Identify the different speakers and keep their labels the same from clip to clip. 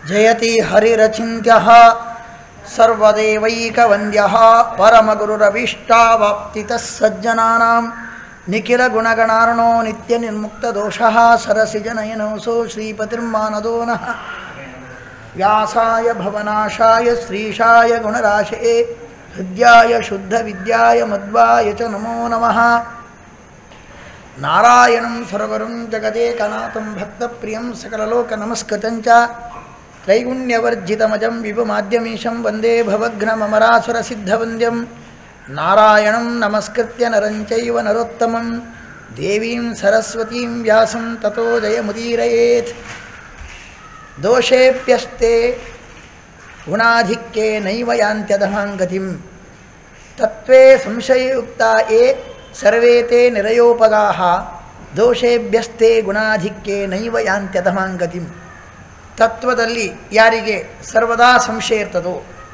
Speaker 1: ಜಯತಿ ಹರಿರಚಿಂತ್ಯ ಸರ್ವದೇವೈಕವಂದ್ಯ ಪರಮಗುರುರಭೀಷ್ಟಾವಾಪ್ತಿತಃ ಸಜ್ಜನಾನಾಂ ನಿಖಿಲ ಗುಣಗಣಾರ್ಣೋ ನಿತ್ಯ ನಿರ್ಮುಕ್ತದೋಷಃ ಸರಸಿಜನಯನೋಸೋ ಶ್ರೀಪತಿರ್ಮಾನದೋ ನಃ ವ್ಯಾಸಾಯ ಭವನಾಶಾಯ ಶ್ರೀಶಾಯ ಗುಣರಾಶೇ ಹೃದ್ಯಾಯ ಶುದ್ಧವಿದ್ಯಾಯ ಮಧ್ವಾಯ ಚ ನಮೋ ನಮಃ ನಾರಾಯಣಂ ಸರ್ವರುಂ ಜಗದೇಕನಾಥಂ ಭಕ್ತಪ್ರಿಯಂ ಸಕಲಲೋಕನಮಸ್ಕೃತಂಚ ತ್ರೈಗುಣ್ಯವರ್ಜಿತಮಜಂ ವಿಭುಮಾದ್ಯಮೀಶಂ ವಂದೇ ಭವಘ್ನಮರಾಸುರಸಿದ್ಧವಂದ್ಯಂ ನಾರಾಯಣಂ ನಮಸ್ಕೃತ್ಯ ನರಂಚೈವ ನರೋತ್ತಮಂ ದೇವೀಂ ಸರಸ್ವತೀಂ ವ್ಯಾಸಂ ತಥೋ ಜಯಮುದೀರಯೇತ್ ದೋಷೇಪ್ಯಸ್ತೆ ಗುಣಾಧಿಕ್ಯೆ ನೈವ ಯಾಂತ್ಯಧಮಾಂಗತಿಂ ತತ್ವೇ ಸಂಶಯಯುಕ್ತ ಯೇ ಸರ್ವೇ ತೇ ನಿರಯೋಪಗಾಹ ದೋಷೇಭ್ಯಸ್ತೆ ಗುಣಾಧಿಕ್ಯೆ ನೈವ ಯಾಂತ್ಯಧಮಾಂಗತಿಂ ತತ್ವದಲ್ಲಿ ಯಾರಿಗೆ ಸರ್ವದಾ ಸಂಶಯ ಇರ್ತದೋ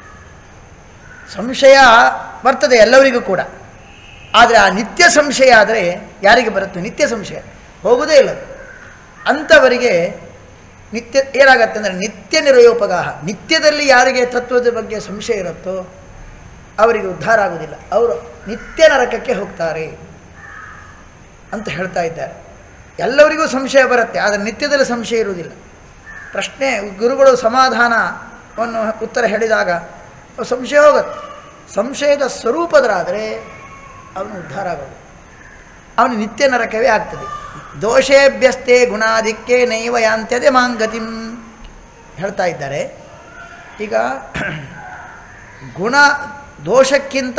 Speaker 1: ಸಂಶಯ ಬರ್ತದೆ ಎಲ್ಲರಿಗೂ ಕೂಡ ಆದರೆ ಆ ನಿತ್ಯ ಸಂಶಯ ಆದರೆ ಯಾರಿಗೆ ಬರುತ್ತೆ ನಿತ್ಯ ಸಂಶಯ ಹೋಗುವುದೇ ಇಲ್ಲ ಅದು. ಅಂಥವರಿಗೆ ನಿತ್ಯ ಏನಾಗತ್ತೆ ಅಂದರೆ ನಿತ್ಯ ನಿರಯೋಪಗಾಹ ನಿತ್ಯದಲ್ಲಿ ಯಾರಿಗೆ ತತ್ವದ ಬಗ್ಗೆ ಸಂಶಯ ಇರುತ್ತೋ ಅವರಿಗೆ ಉದ್ಧಾರ ಆಗುವುದಿಲ್ಲ ಅವರು ನಿತ್ಯ ನರಕಕ್ಕೆ ಹೋಗ್ತಾರೆ ಅಂತ ಹೇಳ್ತಾ ಇದ್ದಾರೆ ಎಲ್ಲರಿಗೂ ಸಂಶಯ ಬರುತ್ತೆ ಆದರೆ ನಿತ್ಯದಲ್ಲಿ ಸಂಶಯ ಇರುವುದಿಲ್ಲ ಪ್ರಶ್ನೆ ಗುರುಗಳು ಸಮಾಧಾನವನ್ನು ಉತ್ತರ ಹೇಳಿದಾಗ ಅವು ಸಂಶಯ ಹೋಗುತ್ತೆ ಸಂಶಯದ ಸ್ವರೂಪದರಾದರೆ ಅವನು ಉದ್ಧಾರ ಆಗೋದು ಅವನು ನಿತ್ಯ ನರಕವೇ ಆಗ್ತದೆ ದೋಷೇಭ್ಯಸ್ತೆ ಗುಣಾಧಿಕ್ಯೆ ನೈವ ಯಾಂತ್ಯದೆ ಮಾಂಗತಿಂ ಹೇಳ್ತಾ ಇದ್ದಾರೆ ಈಗ ಗುಣ ದೋಷಕ್ಕಿಂತ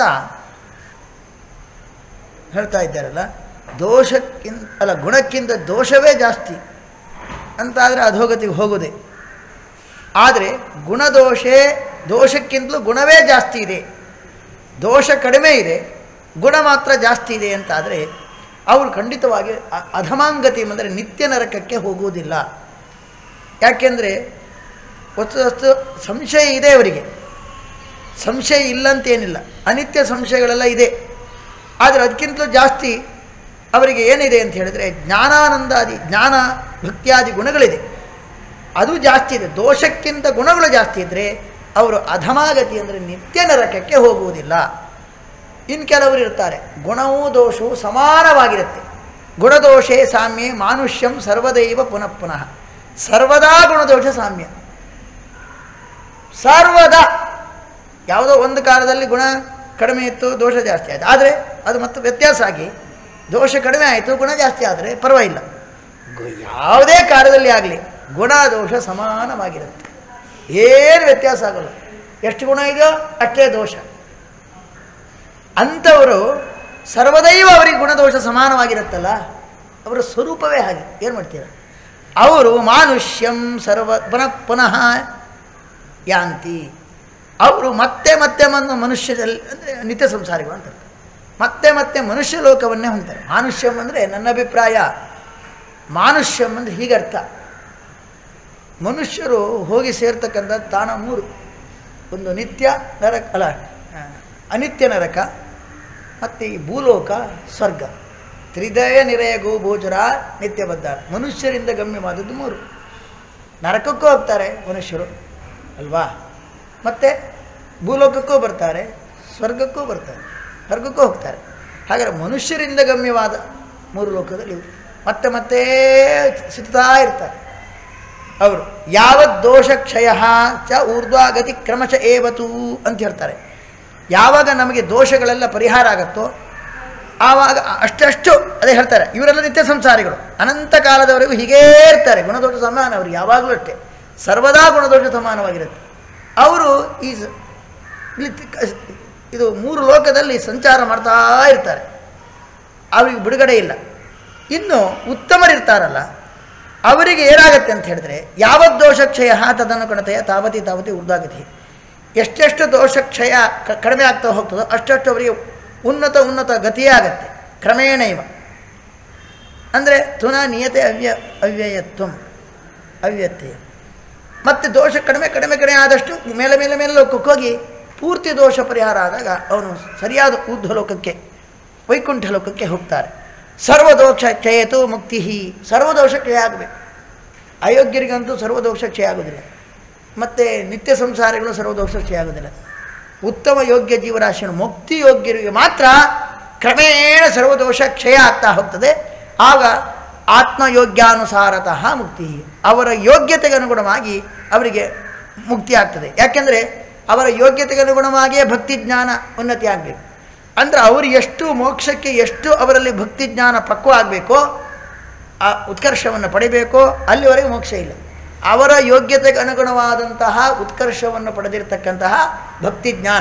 Speaker 1: ಹೇಳ್ತಾ ಇದ್ದಾರಲ್ಲ ದೋಷಕ್ಕಿಂತ ಅಲ್ಲ ಗುಣಕ್ಕಿಂತ ದೋಷವೇ ಜಾಸ್ತಿ ಅಂತಾದರೆ ಅಧೋಗತಿಗೆ ಹೋಗೋದೆ ಆದರೆ ಗುಣದೋಷೇ ದೋಷಕ್ಕಿಂತಲೂ ಗುಣವೇ ಜಾಸ್ತಿ ಇದೆ ದೋಷ ಕಡಿಮೆ ಇದೆ ಗುಣ ಮಾತ್ರ ಜಾಸ್ತಿ ಇದೆ ಅಂತಾದರೆ ಅವರು ಖಂಡಿತವಾಗಿ ಅ- ಅಧಮಾಂಗತಿ ಅಂದರೆ ನಿತ್ಯ ನರಕಕ್ಕೆ ಹೋಗುವುದಿಲ್ಲ ಯಾಕೆಂದರೆ ವಸ್ತು ವಸ್ತು ಸಂಶಯ ಇದೆ ಅವರಿಗೆ ಸಂಶಯ ಇಲ್ಲ ಅಂತೇನಿಲ್ಲ ಅನಿತ್ಯ ಸಂಶಯಗಳೆಲ್ಲ ಇದೆ ಆದರೆ ಅದಕ್ಕಿಂತಲೂ ಜಾಸ್ತಿ ಅವರಿಗೆ ಏನಿದೆ ಅಂತ ಹೇಳಿದರೆ ಜ್ಞಾನಾನಂದಾದಿ ಜ್ಞಾನ ಭಕ್ತಿಯಾದಿ ಗುಣಗಳಿದೆ ಅದು ಜಾಸ್ತಿ ಇದೆ ದೋಷಕ್ಕಿಂತ ಗುಣಗಳು ಜಾಸ್ತಿ ಇದ್ದರೆ ಅವರು ಅಧಮಾಗತಿ ಅಂದರೆ ನಿತ್ಯ ನರಕಕ್ಕೆ ಹೋಗುವುದಿಲ್ಲ ಇನ್ನು ಕೆಲವರು ಇರ್ತಾರೆ ಗುಣವೂ ದೋಷವು ಸಮಾನವಾಗಿರುತ್ತೆ ಗುಣದೋಷೇ ಸಾಮ್ಯೆ ಮಾನುಷ್ಯಂ ಸರ್ವದೈವ ಪುನಃ ಪುನಃ ಸರ್ವದಾ ಗುಣದೋಷ ಸಾಮ್ಯ ಸರ್ವದಾ ಯಾವುದೋ ಒಂದು ಕಾಲದಲ್ಲಿ ಗುಣ ಕಡಿಮೆ ಇತ್ತು ದೋಷ ಜಾಸ್ತಿ ಆಯಿತು ಆದರೆ ಅದು ಮತ್ತು ವ್ಯತ್ಯಾಸ ಆಗಿ ದೋಷ ಕಡಿಮೆ ಆಯಿತು ಗುಣ ಜಾಸ್ತಿ ಆದರೆ ಪರವಾಗಿಲ್ಲ ಗು- ಯಾವುದೇ ಕಾರ್ಯದಲ್ಲಿ ಆಗಲಿ ಗುಣ ದೋಷ ಸಮಾನವಾಗಿರುತ್ತೆ ಏನು ವ್ಯತ್ಯಾಸ ಆಗೋಲ್ಲ ಎಷ್ಟು ಗುಣ ಇದೆಯೋ ಅಷ್ಟೇ ದೋಷ ಅಂಥವರು ಸರ್ವದೈವ ಅವರಿಗೆ ಗುಣದೋಷ ಸಮಾನವಾಗಿರುತ್ತಲ್ಲ ಅವರ ಸ್ವರೂಪವೇ ಹಾಗೆ ಏನು ಮಾಡ್ತೀರ ಅವರು ಮಾನುಷ್ಯಂ ಸರ್ವ ಪುನಃ ಪುನಃ ಯಾಂತಿ ಅವರು ಮತ್ತೆ ಮತ್ತೆ ಮನ್ನು ಮನುಷ್ಯದಲ್ಲಿ ಅಂದರೆ ನಿತ್ಯ ಸಂಸಾರಿಗಳು ಅಂತ ಮತ್ತೆ ಮತ್ತೆ ಮನುಷ್ಯ ಲೋಕವನ್ನೇ ಹೊಂದ್ತಾರೆ ಮಾನುಷ್ಯಂ ಅಂದರೆ ನನ್ನ ಅಭಿಪ್ರಾಯ ಮಾನುಷ್ಯಂ ಅಂದರೆ ಹೀಗರ್ಥ ಮನುಷ್ಯರು ಹೋಗಿ ಸೇರ್ತಕ್ಕಂಥ ತಾಣ ಮೂರು ಒಂದು ನಿತ್ಯ ನರಕ ಅಲ್ಲ ಆ, ಅನಿತ್ಯ ನರಕ ಮತ್ತು ಈ ಭೂಲೋಕ ಸ್ವರ್ಗ ತ್ರಿದಯ ನಿರಯ ಗೋಭೋಜರ ನಿತ್ಯಬದ್ಧ ಮನುಷ್ಯರಿಂದ ಗಮ್ಯವಾದದ್ದು ಮೂರು ನರಕಕ್ಕೂ ಹೋಗ್ತಾರೆ ಮನುಷ್ಯರು ಅಲ್ವಾ ಮತ್ತು ಭೂಲೋಕಕ್ಕೂ ಬರ್ತಾರೆ ಸ್ವರ್ಗಕ್ಕೂ ಬರ್ತಾರೆ ಸ್ವರ್ಗಕ್ಕೂ ಹೋಗ್ತಾರೆ ಹಾಗಾದರೆ ಮನುಷ್ಯರಿಂದ ಗಮ್ಯವಾದ ಮೂರು ಲೋಕದಲ್ಲಿ ಇವು. ಮತ್ತೆ ಮತ್ತೆ ಸುತ್ತಾ ಇರ್ತಾರೆ ಅವರು ಯಾವತ್ ದೋಷ ಕ್ಷಯ ಚ ಊರ್ಧ್ವಾಗತಿ ಕ್ರಮಶ ಏವತು ಅಂತ ಹೇಳ್ತಾರೆ ಯಾವಾಗ ನಮಗೆ ದೋಷಗಳೆಲ್ಲ ಪರಿಹಾರ ಆಗುತ್ತೋ ಆವಾಗ ಅಷ್ಟಷ್ಟು ಅದೇ ಹೇಳ್ತಾರೆ ಇವರೆಲ್ಲ ನಿತ್ಯ ಸಂಸಾರಿಗಳು ಅನಂತ ಕಾಲದವರೆಗೂ ಹೀಗೇ ಇರ್ತಾರೆ ಗುಣದೋಷ ಸಮಾನ ಅವರು ಯಾವಾಗಲೂ ಅಷ್ಟೇ ಸರ್ವದಾ ಗುಣದೋಷ ಸಮಾನವಾಗಿರುತ್ತೆ ಅವರು ಈ ಸ- ಇಲ್ಲಿ ತಿ- ಕ- ಇದು ಮೂರು ಲೋಕದಲ್ಲಿ ಸಂಚಾರ ಮಾಡ್ತಾ ಇರ್ತಾರೆ ಅವರಿಗೆ ಬಿಡುಗಡೆ ಇಲ್ಲ ಇನ್ನು ಉತ್ತಮರಿರ್ತಾರಲ್ಲ ಅವರಿಗೆ ಏನಾಗತ್ತೆ ಅಂತ ಹೇಳಿದ್ರೆ ಯಾವತ್ ದೋಷಕ್ಷಯ ತದನ್ನು ಕಣತೆಯ ತಾವತಿ ತಾವತಿ ಉರ್ದಾಗತಿ ಎಷ್ಟೆಷ್ಟು ದೋಷಕ್ಷಯ ಕ- ಕಡಿಮೆ ಆಗ್ತಾ ಹೋಗ್ತದೋ ಅಷ್ಟಷ್ಟು ಅವರಿಗೆ ಉನ್ನತ ಉನ್ನತ ಗತಿಯೇ ಆಗತ್ತೆ ಕ್ರಮೇಣ ಇವ ಅಂದರೆ ತುನಾ ನಿಯತೆ ಅವ್ಯ ಅವ್ಯಯತ್ವಂ ಅವ್ಯತ್ಯಯ ಮತ್ತು ದೋಷ ಕಡಿಮೆ ಕಡಿಮೆ ಕಡಿಮೆ ಆದಷ್ಟು ಮೇಲೆ ಮೇಲೆ ಮೇಲೆ ಲೋಕಕ್ಕೆ ಹೋಗಿ ಪೂರ್ತಿ ದೋಷ ಪರಿಹಾರ ಆದಾಗ ಅವನು ಸರಿಯಾದ ಊರ್ಧ್ವ ಲೋಕಕ್ಕೆ ವೈಕುಂಠ ಲೋಕಕ್ಕೆ ಹೋಗ್ತಾರೆ ಸರ್ವದೋಷ ಕ್ಷಯತು ಮುಕ್ತಿ ಸರ್ವದೋಷ ಕ್ಷಯ ಆಗಬೇಕು ಅಯೋಗ್ಯರಿಗಂತೂ ಸರ್ವದೋಷ ಕ್ಷಯ ಆಗೋದಿಲ್ಲ ಮತ್ತು ನಿತ್ಯ ಸಂಸಾರಿಗಳು ಸರ್ವದೋಷ ಆಗೋದಿಲ್ಲ ಉತ್ತಮ ಯೋಗ್ಯ ಜೀವರಾಶಿಯನ್ನು ಮುಕ್ತಿ ಯೋಗ್ಯರಿಗೆ ಮಾತ್ರ ಕ್ರಮೇಣ ಸರ್ವದೋಷ ಕ್ಷಯ ಆಗ್ತಾ ಹೋಗ್ತದೆ ಆಗ ಆತ್ಮಯೋಗ್ಯಾನುಸಾರತಃ ಮುಕ್ತಿ ಅವರ ಯೋಗ್ಯತೆಗೆ ಅನುಗುಣವಾಗಿ ಅವರಿಗೆ ಮುಕ್ತಿ ಆಗ್ತದೆ ಯಾಕೆಂದರೆ ಅವರ ಯೋಗ್ಯತೆಗೆ ಅನುಗುಣವಾಗಿಯೇ ಭಕ್ತಿ ಜ್ಞಾನ ಉನ್ನತಿ ಆಗಬೇಕು ಅಂದರೆ ಅವರು ಎಷ್ಟು ಮೋಕ್ಷಕ್ಕೆ ಎಷ್ಟು ಅವರಲ್ಲಿ ಭಕ್ತಿ ಜ್ಞಾನ ಪಕ್ವ ಆಗಬೇಕೋ ಆ ಉತ್ಕರ್ಷವನ್ನು ಪಡಿಬೇಕೋ ಅಲ್ಲಿವರೆಗೆ ಮೋಕ್ಷ ಇಲ್ಲ ಅವರ ಯೋಗ್ಯತೆಗೆ ಅನುಗುಣವಾದಂತಹ ಉತ್ಕರ್ಷವನ್ನು ಪಡೆದಿರತಕ್ಕಂತಹ ಭಕ್ತಿ ಜ್ಞಾನ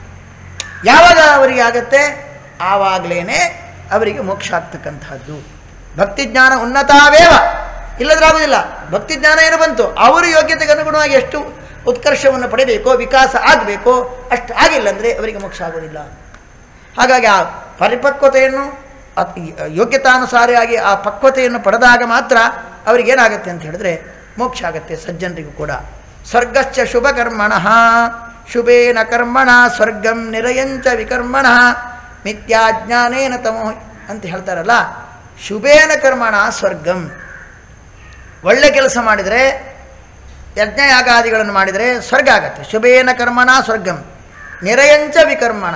Speaker 1: ಯಾವಾಗ ಅವರಿಗೆ ಆಗತ್ತೆ ಆವಾಗಲೇ ಅವರಿಗೆ ಮೋಕ್ಷ ಆಗ್ತಕ್ಕಂತಹದ್ದು ಭಕ್ತಿ ಜ್ಞಾನ ಉನ್ನತಾವೇವ ಇಲ್ಲದ್ರೆ ಆಗೋದಿಲ್ಲ ಭಕ್ತಿ ಜ್ಞಾನ ಏನು ಬಂತು ಅವರ ಯೋಗ್ಯತೆಗೆ ಅನುಗುಣವಾಗಿ ಎಷ್ಟು ಉತ್ಕರ್ಷವನ್ನು ಪಡಿಬೇಕೋ ವಿಕಾಸ ಆಗಬೇಕೋ ಅಷ್ಟು ಆಗಿಲ್ಲ ಅಂದರೆ ಅವರಿಗೆ ಮೋಕ್ಷ ಆಗೋದಿಲ್ಲ ಹಾಗಾಗಿ ಆ ಪರಿಪಕ್ವತೆಯನ್ನು ಅತ್- ಈ ಯೋಗ್ಯತಾನುಸಾರಿಯಾಗಿ ಆ ಪಕ್ವತೆಯನ್ನು ಪಡೆದಾಗ ಮಾತ್ರ ಅವರಿಗೇನಾಗತ್ತೆ ಅಂತ ಹೇಳಿದ್ರೆ ಮೋಕ್ಷ ಆಗತ್ತೆ ಸಜ್ಜನರಿಗೂ ಕೂಡ ಸ್ವರ್ಗಶ್ಚ ಶುಭ ಕರ್ಮಣ ಶುಭೇನ ಕರ್ಮಣ ಸ್ವರ್ಗಂ ನಿರಯಂಚ ವಿಕರ್ಮಣ ಮಿಥ್ಯಾಜ್ಞಾನೇನ ತಮೋ ಅಂತ ಹೇಳ್ತಾರಲ್ಲ ಶುಭೇನ ಕರ್ಮಣ ಸ್ವರ್ಗಂ ಒಳ್ಳೆ ಕೆಲಸ ಮಾಡಿದರೆ ಯಜ್ಞಯಾಗಾದಿಗಳನ್ನು ಮಾಡಿದರೆ ಸ್ವರ್ಗ ಆಗತ್ತೆ ಶುಭೇನ ಕರ್ಮಣ ಸ್ವರ್ಗಂ ನಿರಯಂಚ ವಿಕರ್ಮಣ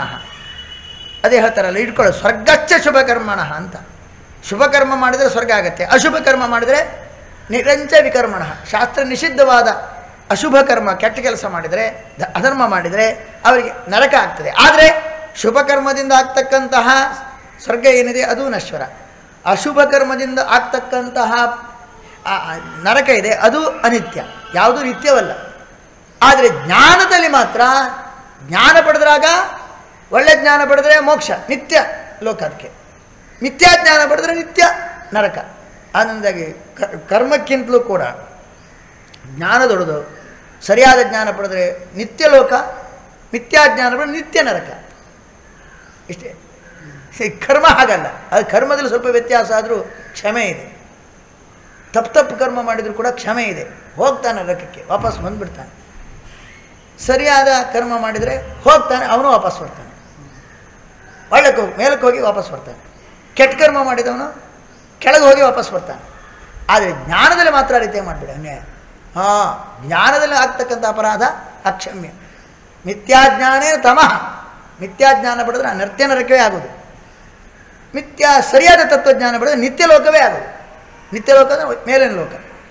Speaker 1: ಅದೇ ಹೇಳ್ತಾರಲ್ಲ ಇಟ್ಕೊಳ್ಳೋ ಸ್ವರ್ಗಚ್ಚ ಶುಭ ಕರ್ಮಣ ಅಂತ ಶುಭ ಕರ್ಮ ಮಾಡಿದರೆ ಸ್ವರ್ಗ ಆಗತ್ತೆ ಅಶುಭ ಕರ್ಮ ಮಾಡಿದರೆ ನಿರಂಚ ವಿಕರ್ಮಣ ಶಾಸ್ತ್ರ ನಿಷಿದ್ಧವಾದ ಅಶುಭ ಕರ್ಮ ಕೆಟ್ಟ ಕೆಲಸ ಮಾಡಿದರೆ ಧ- ಅಧರ್ಮ ಮಾಡಿದರೆ ಅವರಿಗೆ ನರಕ ಆಗ್ತದೆ ಆದರೆ ಶುಭ ಕರ್ಮದಿಂದ ಆಗ್ತಕ್ಕಂತಹ ಸ್ವರ್ಗ ಏನಿದೆ ಅದು ನಶ್ವರ ಅಶುಭ ಕರ್ಮದಿಂದ ಆಗ್ತಕ್ಕಂತಹ ಆ- ಆ ನರಕ ಇದೆ ಅದು ಅನಿತ್ಯ ಯಾವುದೂ ನಿತ್ಯವಲ್ಲ ಆದರೆ ಜ್ಞಾನದಲ್ಲಿ ಮಾತ್ರ ಜ್ಞಾನ ಪಡೆದ್ರಾಗ ಒಳ್ಳೆ ಜ್ಞಾನ ಪಡೆದ್ರೆ ಮೋಕ್ಷ ನಿತ್ಯ ಲೋಕ ಅದಕ್ಕೆ ಮಿಥ್ಯಾ ಜ್ಞಾನ ಪಡೆದ್ರೆ ನಿತ್ಯ ನರಕ ಆನಂದಾಗಿ ಕ- ಕರ್ಮಕ್ಕಿಂತಲೂ ಕೂಡ ಜ್ಞಾನ ದೊಡ್ಡದು ಸರಿಯಾದ ಜ್ಞಾನ ಪಡೆದ್ರೆ ನಿತ್ಯ ಲೋಕ ಮಿಥ್ಯಾ ಜ್ಞಾನ ಪಡೆದ್ರೆ ನಿತ್ಯ ನರಕ ಇಷ್ಟೇ ಈ ಕರ್ಮ ಹಾಗಲ್ಲ ಅದು ಕರ್ಮದಲ್ಲಿ ಸ್ವಲ್ಪ ವ್ಯತ್ಯಾಸ ಆದರೂ ಕ್ಷಮೆ ಇದೆ ತಪ್ಪು ತಪ್ಪು ಕರ್ಮ ಮಾಡಿದರೂ ಕೂಡ ಕ್ಷಮೆ ಇದೆ ಹೋಗ್ತಾನೆ ನರಕಕ್ಕೆ ವಾಪಸ್ ಬಂದ್ಬಿಡ್ತಾನೆ ಸರಿಯಾದ ಕರ್ಮ ಮಾಡಿದರೆ ಹೋಗ್ತಾನೆ ಅವನು ವಾಪಸ್ ಬರ್ತಾನೆ ಒಳ್ಳೆಕ್ಕೆ ಹೋಗಿ ಮೇಲಕ್ಕೆ ಹೋಗಿ ವಾಪಸ್ ಬರ್ತಾನೆ ಕೆಟ್ಟ ಕರ್ಮ ಮಾಡಿದವನು ಕೆಳಗೆ ಹೋಗಿ ವಾಪಸ್ ಬರ್ತಾನೆ ಆದರೆ ಜ್ಞಾನದಲ್ಲಿ ಮಾತ್ರ ಆ ರೀತಿ ಮಾಡಬೇಡಿ ಅನ್ಯಾಯ ಹಾಂ ಜ್ಞಾನದಲ್ಲಿ ಆಗ್ತಕ್ಕಂಥ ಅಪರಾಧ ಅಕ್ಷಮ್ಯ ಮಿಥ್ಯಾಜ್ಞಾನೇ ತಮಃ ಮಿಥ್ಯಾಜ್ಞಾನ ಪಡೆದ್ರೆ ನೃತ್ಯ ನರಕವೇ ಆಗೋದು ಮಿಥ್ಯಾ ಸರಿಯಾದ ತತ್ವಜ್ಞಾನ ಪಡೆದ್ರೆ ನಿತ್ಯ ಲೋಕವೇ ಆಗೋದು ನಿತ್ಯ ಲೋಕ ಅಂದರೆ ಮೇಲಿನ ಲೋಕ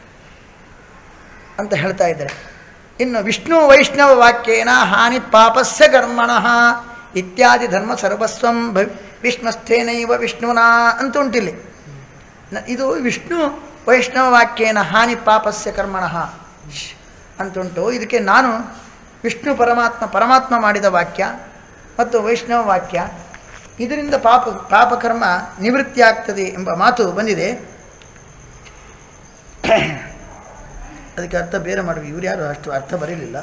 Speaker 1: ಅಂತ ಹೇಳ್ತಾ ಇದ್ದಾರೆ ಇನ್ನು ವಿಷ್ಣು ವೈಷ್ಣವ ವಾಕ್ಯೇನ ಹಾನಿ ಪಾಪಸ್ಯ ಕರ್ಮಣಃ ಇತ್ಯಾದಿ ಧರ್ಮ ಸರ್ವಸ್ವಂ ಭವಿ ವಿಷ್ಣುಸ್ಥೇನೈವ ವಿಷ್ಣುನಾ ಅಂತ ಉಂಟಿಲ್ಲಿ ನ- ಇದು ವಿಷ್ಣು ವೈಷ್ಣವ ವಾಕ್ಯೇನ ಹಾನಿ ಪಾಪಸ್ಯ ಕರ್ಮಣಃ ಶ್ ಅಂತುಂಟು ಇದಕ್ಕೆ ನಾನು ವಿಷ್ಣು ಪರಮಾತ್ಮ ಪರಮಾತ್ಮ ಮಾಡಿದ ವಾಕ್ಯ ಮತ್ತು ವೈಷ್ಣವ ವಾಕ್ಯ ಇದರಿಂದ ಪಾಪ ಪಾಪಕರ್ಮ ನಿವೃತ್ತಿ ಆಗ್ತದೆ ಎಂಬ ಮಾತು ಬಂದಿದೆ ಅದಕ್ಕೆ ಅರ್ಥ ಬೇರೆ ಮಾಡಬೇಕು ಇವ್ರು ಯಾರು ಅಷ್ಟು ಅರ್ಥ ಬರೀಲಿಲ್ಲ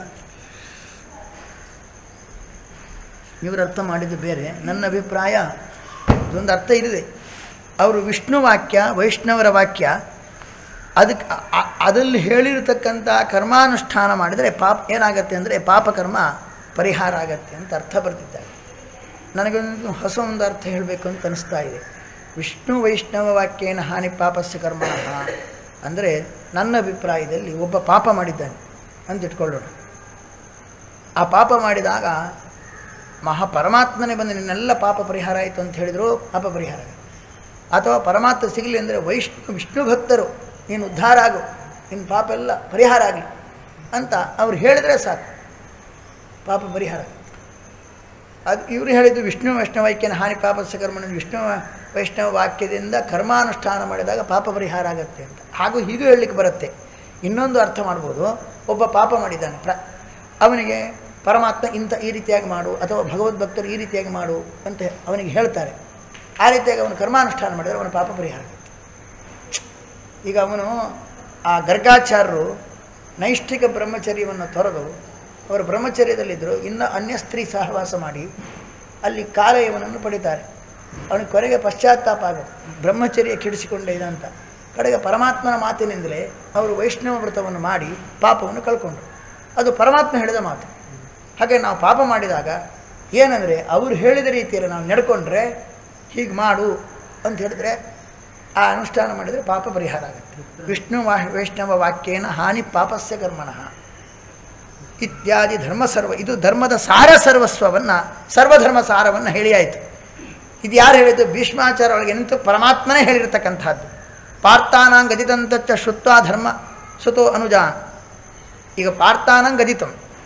Speaker 1: ಇವರು ಅರ್ಥ ಮಾಡಿದ್ದು ಬೇರೆ ನನ್ನ ಅಭಿಪ್ರಾಯ ಇದೊಂದು ಅರ್ಥ ಇದೆ ಅವರು ವಿಷ್ಣು ವಾಕ್ಯ ವೈಷ್ಣವರ ವಾಕ್ಯ ಅದಕ್ಕೆ ಅ- ಅ- ಅದಲ್ಲಿ ಹೇಳಿರ್ತಕ್ಕಂಥ ಕರ್ಮಾನುಷ್ಠಾನ ಮಾಡಿದರೆ ಪಾಪ ಏನಾಗತ್ತೆ ಅಂದರೆ ಪಾಪಕರ್ಮ ಪರಿಹಾರ ಆಗತ್ತೆ ಅಂತ ಅರ್ಥ ಬರ್ತಿದ್ದಾರೆ ನನಗೊಂದು ಹೊಸ ಒಂದು ಅರ್ಥ ಹೇಳಬೇಕು ಅಂತ ಅನಿಸ್ತಾ ಇದೆ ವಿಷ್ಣು ವೈಷ್ಣವ ವಾಕ್ಯೇನ ಹಾನಿ ಪಾಪಸ್ಯ ಕರ್ಮ ಅಂದರೆ ನನ್ನ ಅಭಿಪ್ರಾಯದಲ್ಲಿ ಒಬ್ಬ ಪಾಪ ಮಾಡಿದ್ದಾನೆ ಅಂತ ಇಟ್ಕೊಳ್ಳೋಣ ಆ ಪಾಪ ಮಾಡಿದಾಗ ಮಹಾ ಪರಮಾತ್ಮನೇ ಬಂದು ನಿನ್ನೆಲ್ಲ ಪಾಪ ಪರಿಹಾರ ಆಯಿತು ಅಂತ ಹೇಳಿದ್ರು ಪಾಪ ಪರಿಹಾರ ಆಗುತ್ತೆ ಅಥವಾ ಪರಮಾತ್ಮ ಸಿಗಲಿ ಅಂದರೆ ವೈಷ್ಣು ವಿಷ್ಣು ಭಕ್ತರು ನೀನು ಉದ್ಧಾರ ಆಗು ನಿನ್ನ ಪಾಪ ಎಲ್ಲ ಪರಿಹಾರ ಆಗಲಿ ಅಂತ ಅವ್ರು ಹೇಳಿದ್ರೆ ಸಾಕು ಪಾಪ ಪರಿಹಾರ ಆಗುತ್ತೆ ಅದು ಇವರು ಹೇಳಿದ್ದು ವಿಷ್ಣು ವೈಷ್ಣವ ಐಕ್ಯನ ಹಾನಿ ಪಾಪಸ್ಯ ಕರ್ಮಣ ವಿಷ್ಣು ವೈಷ್ಣವ ವಾಕ್ಯದಿಂದ ಕರ್ಮಾನುಷ್ಠಾನ ಮಾಡಿದಾಗ ಪಾಪ ಪರಿಹಾರ ಆಗುತ್ತೆ ಅಂತ ಹಾಗೂ ಹೀಗೂ ಹೇಳಲಿಕ್ಕೆ ಬರುತ್ತೆ ಇನ್ನೊಂದು ಅರ್ಥ ಮಾಡ್ಬೋದು ಒಬ್ಬ ಪಾಪ ಮಾಡಿದ್ದಾನೆ ಪ್ರ ಅವನಿಗೆ ಪರಮಾತ್ಮ ಇಂಥ ಈ ರೀತಿಯಾಗಿ ಮಾಡು ಅಥವಾ ಭಗವದ್ಭಕ್ತರು ಈ ರೀತಿಯಾಗಿ ಮಾಡು ಅಂತ ಅವನಿಗೆ ಹೇಳ್ತಾರೆ ಆ ರೀತಿಯಾಗಿ ಅವನು ಕರ್ಮಾನುಷ್ಠಾನ ಮಾಡಿದರೆ ಅವನ ಪಾಪ ಪರಿಹಾರ ಆಗುತ್ತೆ ಈಗ ಅವನು ಆ ಗರ್ಗಾಚಾರ್ಯರು ನೈಷ್ಠಿಕ ಬ್ರಹ್ಮಚರ್ಯವನ್ನು ತೊರೆದು ಅವರು ಬ್ರಹ್ಮಚರ್ಯದಲ್ಲಿದ್ದರು ಇನ್ನು ಅನ್ಯ ಸ್ತ್ರೀ ಸಹವಾಸ ಮಾಡಿ ಅಲ್ಲಿ ಕಾಲಯವನನ್ನು ಪಡಿತಾರೆ ಅವನಿಗೆ ಕೊನೆಗೆ ಪಶ್ಚಾತ್ತಾಪ ಆಗುತ್ತೆ ಬ್ರಹ್ಮಚರ್ಯ ಕೆಡಿಸಿಕೊಂಡೇ ಇದಂತ ಕಡೆಗೆ ಪರಮಾತ್ಮನ ಮಾತಿನಿಂದಲೇ ಅವರು ವೈಷ್ಣವ ವ್ರತವನ್ನು ಮಾಡಿ ಪಾಪವನ್ನು ಕಳ್ಕೊಂಡ್ರು ಅದು ಪರಮಾತ್ಮ ಹೇಳಿದ ಮಾತು ಹಾಗೆ ನಾವು ಪಾಪ ಮಾಡಿದಾಗ ಏನಂದರೆ ಅವರು ಹೇಳಿದ ರೀತಿಯಲ್ಲಿ ನಾವು ನಡ್ಕೊಂಡ್ರೆ ಹೀಗೆ ಮಾಡು ಅಂತ ಹೇಳಿದ್ರೆ ಆ ಅನುಷ್ಠಾನ ಮಾಡಿದರೆ ಪಾಪ ಪರಿಹಾರ ಆಗುತ್ತೆ ವಿಷ್ಣು ವಾ ವೈಷ್ಣವ ವಾಕ್ಯೇನ ಹಾನಿ ಪಾಪಸ್ಯ ಕರ್ಮಣಃ ಇತ್ಯಾದಿ ಧರ್ಮ ಸರ್ವ ಇದು ಧರ್ಮದ ಸಾರ ಸರ್ವಸ್ವವನ್ನು ಸರ್ವಧರ್ಮ ಸಾರವನ್ನು ಹೇಳಿ ಆಯಿತು ಇದು ಯಾರು ಹೇಳಿದ್ದು ಭೀಷ್ಮಾಚಾರ ಒಳಗೆ ನಿಂತು ಪರಮಾತ್ಮನೇ ಹೇಳಿರ್ತಕ್ಕಂಥದ್ದು ಪಾರ್ಥಾನಾಂ ಗದಿತಂತಚ್ಚ ಶ್ರುತ್ವ ಧರ್ಮ ಸುತೋ ಅನುಜಾನ್ ಈಗ ಪಾರ್ಥಾನಂ ಗದಿತಂ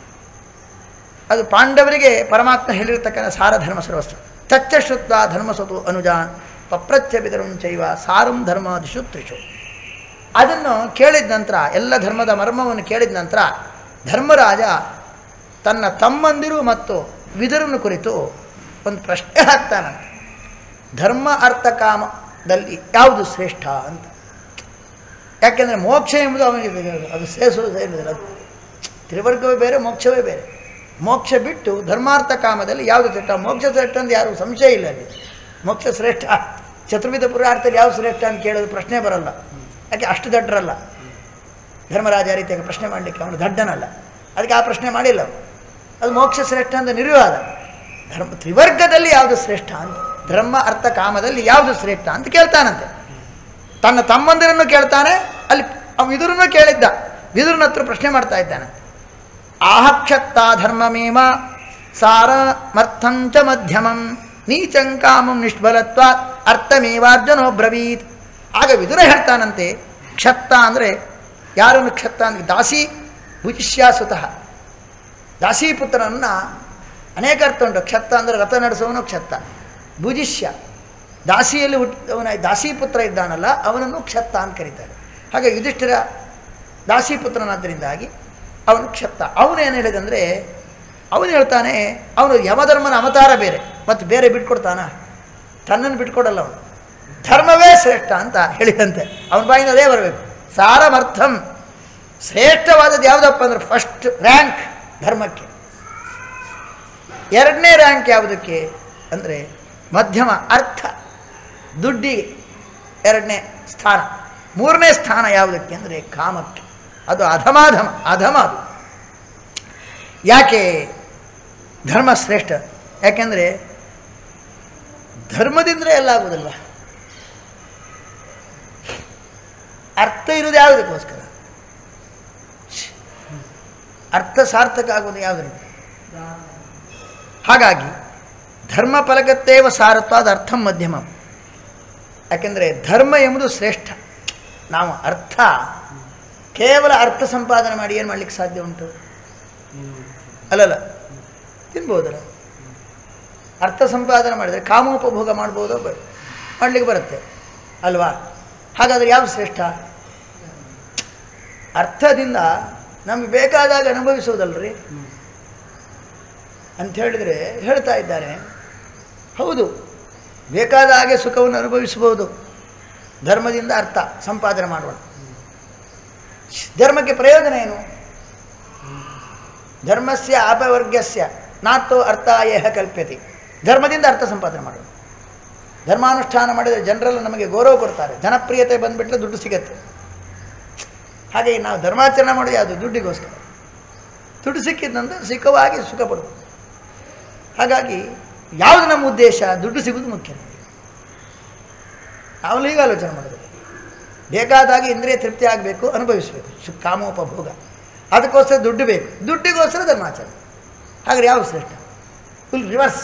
Speaker 1: ಅದು ಪಾಂಡವರಿಗೆ ಪರಮಾತ್ಮ ಹೇಳಿರ್ತಕ್ಕಂಥ ಸಾರ ಧರ್ಮ ಸರ್ವಸ್ವ ತಚ್ಚ ಶ್ರುತ್ವ ಧರ್ಮಸತು ಅನುಜಾನ್ ಪಪ್ರಚ್ಛ ಬಿದರುಂ ಚೈವ ಸಾರಂ ಧರ್ಮ ದಿಶು ತ್ರಿಷು ಅದನ್ನು ಕೇಳಿದ ನಂತರ ಎಲ್ಲ ಧರ್ಮದ ಮರ್ಮವನ್ನು ಕೇಳಿದ ನಂತರ ಧರ್ಮರಾಜ ತನ್ನ ತಮ್ಮಂದಿರು ಮತ್ತು ವಿದುರನ್ನು ಕುರಿತು ಒಂದು ಪ್ರಶ್ನೆ ಹಾಕ್ತಾನಂತೆ ಧರ್ಮ ಅರ್ಥ ಕಾಮದಲ್ಲಿ ಯಾವುದು ಶ್ರೇಷ್ಠ ಅಂತ ಯಾಕೆಂದರೆ ಮೋಕ್ಷ ಎಂಬುದು ಅವನಿಗೆ ಅದು ಸೇರಿಸೋದು ಸೇರಿದ್ರೆ ಅದು ತ್ರಿವರ್ಗವೇ ಬೇರೆ ಮೋಕ್ಷವೇ ಬೇರೆ ಮೋಕ್ಷ ಬಿಟ್ಟು ಧರ್ಮಾರ್ಥ ಕಾಮದಲ್ಲಿ ಯಾವುದು ಶ್ರೇಷ್ಠ ಮೋಕ್ಷ ಶ್ರೇಷ್ಠ ಅಂತ ಯಾರು ಸಂಶಯ ಇಲ್ಲ ಅಲ್ಲಿ ಮೋಕ್ಷ ಶ್ರೇಷ್ಠ ಚತುರ್ವಿಧ ಪುರಾರ್ಥದಲ್ಲಿ ಯಾವುದು ಶ್ರೇಷ್ಠ ಅಂತ ಕೇಳೋದು ಪ್ರಶ್ನೆ ಬರಲ್ಲ ಯಾಕೆ ಅಷ್ಟು ದಡ್ಡರಲ್ಲ ಧರ್ಮರಾಜ ಆ ರೀತಿಯಾಗಿ ಪ್ರಶ್ನೆ ಮಾಡಲಿಕ್ಕೆ ಅವನು ದಡ್ಡನಲ್ಲ ಅದಕ್ಕೆ ಆ ಪ್ರಶ್ನೆ ಮಾಡಿಲ್ಲ ಅವನು ಅದು ಮೋಕ್ಷ ಶ್ರೇಷ್ಠ ಅಂತ ನಿರ್ವಾದ ಧರ್ಮ ತ್ರಿವರ್ಗದಲ್ಲಿ ಯಾವುದು ಶ್ರೇಷ್ಠ ಅಂತ ಧರ್ಮ ಅರ್ಥ ಕಾಮದಲ್ಲಿ ಯಾವುದು ಶ್ರೇಷ್ಠ ಅಂತ ಕೇಳ್ತಾನಂತೆ ತನ್ನ ತಮ್ಮಂದಿರನ್ನು ಕೇಳ್ತಾನೆ ಅಲ್ಲಿ ಅವ ವಿದುರನ್ನು ಕೇಳಿದ್ದ ವಿದುರನ ಹತ್ರ ಪ್ರಶ್ನೆ ಮಾಡ್ತಾ ಇದ್ದಾನೆ ಆಹಕ್ಷತ್ತ ಧರ್ಮಮೇಮ ಸಾರಮರ್ಥಂಚ ಮಧ್ಯಮಂ ನೀಚಂ ಕಾಮಂ ನಿಷ್ಫಲತ್ವ ಅರ್ಥಮೇವಾರ್ಜನೋ ಬ್ರವೀತ್ ಆಗ ವಿದುರ ಹೇಳ್ತಾನಂತೆ ಕ್ಷತ್ತ ಅಂದರೆ ಯಾರನ್ನು ಕ್ಷತ್ತ ಅಂದರೆ ದಾಸಿ ಭುಜಿಷ್ಯಾಸುತಃ ದಾಸೀಪುತ್ರನನ್ನು ಅನೇಕ ಅರ್ಥ ಉಂಟು ಕ್ಷತ್ತ ಅಂದರೆ ರಥ ನಡೆಸುವವನು ಕ್ಷತ್ತ ಭುಜಿಷ್ಯ ದಾಸಿಯಲ್ಲಿ ಹುಟ್ಟಿದವನ ದಾಸೀಪುತ್ರ ಇದ್ದಾನಲ್ಲ ಅವನನ್ನು ಕ್ಷತ್ತ ಅಂತ ಕರೀತಾರೆ ಹಾಗೆ ಯುಧಿಷ್ಠಿರ ದಾಸೀಪುತ್ರನಾದ್ದರಿಂದಾಗಿ ಅವನು ಕ್ಷತ್ತ ಅವನು ಏನು ಹೇಳಿದಂದರೆ ಅವನು ಹೇಳ್ತಾನೆ ಅವನು ಯಮಧರ್ಮನ ಅವತಾರ ಬೇರೆ ಮತ್ತು ಬೇರೆ ಬಿಟ್ಕೊಡ್ತಾನ ತನ್ನನ್ನು ಬಿಟ್ಕೊಡಲ್ಲ ಅವನು ಧರ್ಮವೇ ಶ್ರೇಷ್ಠ ಅಂತ ಹೇಳಿದಂತೆ ಅವನ ಬಾಯಿಂದ ಅದೇ ಬರಬೇಕು ಸಾರಮರ್ಥಂ ಶ್ರೇಷ್ಠವಾದದ್ದು ಯಾವುದಪ್ಪ ಅಂದರೆ ಫಸ್ಟ್ ರ್ಯಾಂಕ್ ಧರ್ಮಕ್ಕೆ ಎರಡನೇ ರ್ಯಾಂಕ್ ಯಾವುದಕ್ಕೆ ಅಂದರೆ ಮಧ್ಯಮ ಅರ್ಥ ದುಡ್ಡಿಗೆ ಎರಡನೇ ಸ್ಥಾನ ಮೂರನೇ ಸ್ಥಾನ ಯಾವುದಕ್ಕೆ ಅಂದರೆ ಕಾಮಕ್ಕೆ ಅದು ಅಧಮಾಧಮ ಅಧಮ ಅದು ಯಾಕೆ ಧರ್ಮ ಶ್ರೇಷ್ಠ ಯಾಕೆಂದರೆ ಧರ್ಮದಿಂದಲೇ ಎಲ್ಲ ಆಗುವುದಲ್ವ ಅರ್ಥ ಇರುವುದು ಯಾವುದಕ್ಕೋಸ್ಕರ ಅರ್ಥ ಸಾರ್ಥಕ ಆಗುವುದು ಯಾವುದರಿಂದ ಹಾಗಾಗಿ ಧರ್ಮ ಫಲಗತ್ತೇವ ಸಾರತ್ವಾದ ಅರ್ಥಂ ಮಧ್ಯಮ ಯಾಕೆಂದರೆ ಧರ್ಮ ಎಂಬುದು ಶ್ರೇಷ್ಠ ನಾವು ಅರ್ಥ ಕೇವಲ ಅರ್ಥ ಸಂಪಾದನೆ ಮಾಡಿ ಏನು ಮಾಡಲಿಕ್ಕೆ ಸಾಧ್ಯ ಉಂಟು ಅಲ್ಲಲ್ಲ ತಿನ್ಬೋದಲ್ಲ ಅರ್ಥ ಸಂಪಾದನೆ ಮಾಡಿದರೆ ಕಾಮೋಪಭೋಗ ಮಾಡ್ಬೋದೋ ಬೇಡ ಮಾಡಲಿಕ್ಕೆ ಬರುತ್ತೆ ಅಲ್ವಾ ಹಾಗಾದರೆ ಯಾವುದು ಶ್ರೇಷ್ಠ ಅರ್ಥದಿಂದ ನಮಗೆ ಬೇಕಾದಾಗ ಅನುಭವಿಸೋದಲ್ರಿ ಅಂತ ಹೇಳಿದರೆ ಹೇಳ್ತಾ ಇದ್ದಾರೆ ಹೌದು ಬೇಕಾದ ಹಾಗೆ ಸುಖವನ್ನು ಅನುಭವಿಸಬಹುದು ಧರ್ಮದಿಂದ ಅರ್ಥ ಸಂಪಾದನೆ ಮಾಡೋಣ ಧರ್ಮಕ್ಕೆ ಪ್ರಯೋಜನ ಏನು ಧರ್ಮಸ್ಯ ಅಪವರ್ಗಸ್ಯ ನಾತೋ ಅರ್ಥಾಯಹ ಕಲ್ಪ್ಯತೆ ಧರ್ಮದಿಂದ ಅರ್ಥ ಸಂಪಾದನೆ ಮಾಡೋಣ ಧರ್ಮಾನುಷ್ಠಾನ ಮಾಡಿದರೆ ಜನರೆಲ್ಲ ನಮಗೆ ಗೌರವ ಕೊಡ್ತಾರೆ ಜನಪ್ರಿಯತೆ ಬಂದುಬಿಟ್ರೆ ದುಡ್ಡು ಸಿಗತ್ತೆ ಹಾಗೆ ನಾವು ಧರ್ಮಾಚರಣೆ ಮಾಡೋದು ಯಾವುದು ದುಡ್ಡಿಗೋಸ್ಕರ ದುಡ್ಡು ಸಿಕ್ಕಿದ್ದಂದ್ರೆ ಸುಖವಾಗಿ ಸುಖ ಪಡುವುದು ಹಾಗಾಗಿ ಯಾವುದು ನಮ್ಮ ಉದ್ದೇಶ ದುಡ್ಡು ಸಿಗೋದು ಮುಖ್ಯ ನಾವು ಈಗ ಆಲೋಚನೆ ಮಾಡೋದು ಬೇಕಾದಾಗ ಇಂದ್ರಿಯ ತೃಪ್ತಿ ಆಗಬೇಕು ಅನುಭವಿಸಬೇಕು ಸು ಕಾಮೋಪಭೋಗ ಅದಕ್ಕೋಸ್ಕರ ದುಡ್ಡು ಬೇಕು ದುಡ್ಡಿಗೋಸ್ಕರ ಧರ್ಮಾಚರಣೆ ಹಾಗಾದ್ರೆ ಯಾವ ಶ್ರೇಷ್ಠ ಫುಲ್ ರಿವರ್ಸ್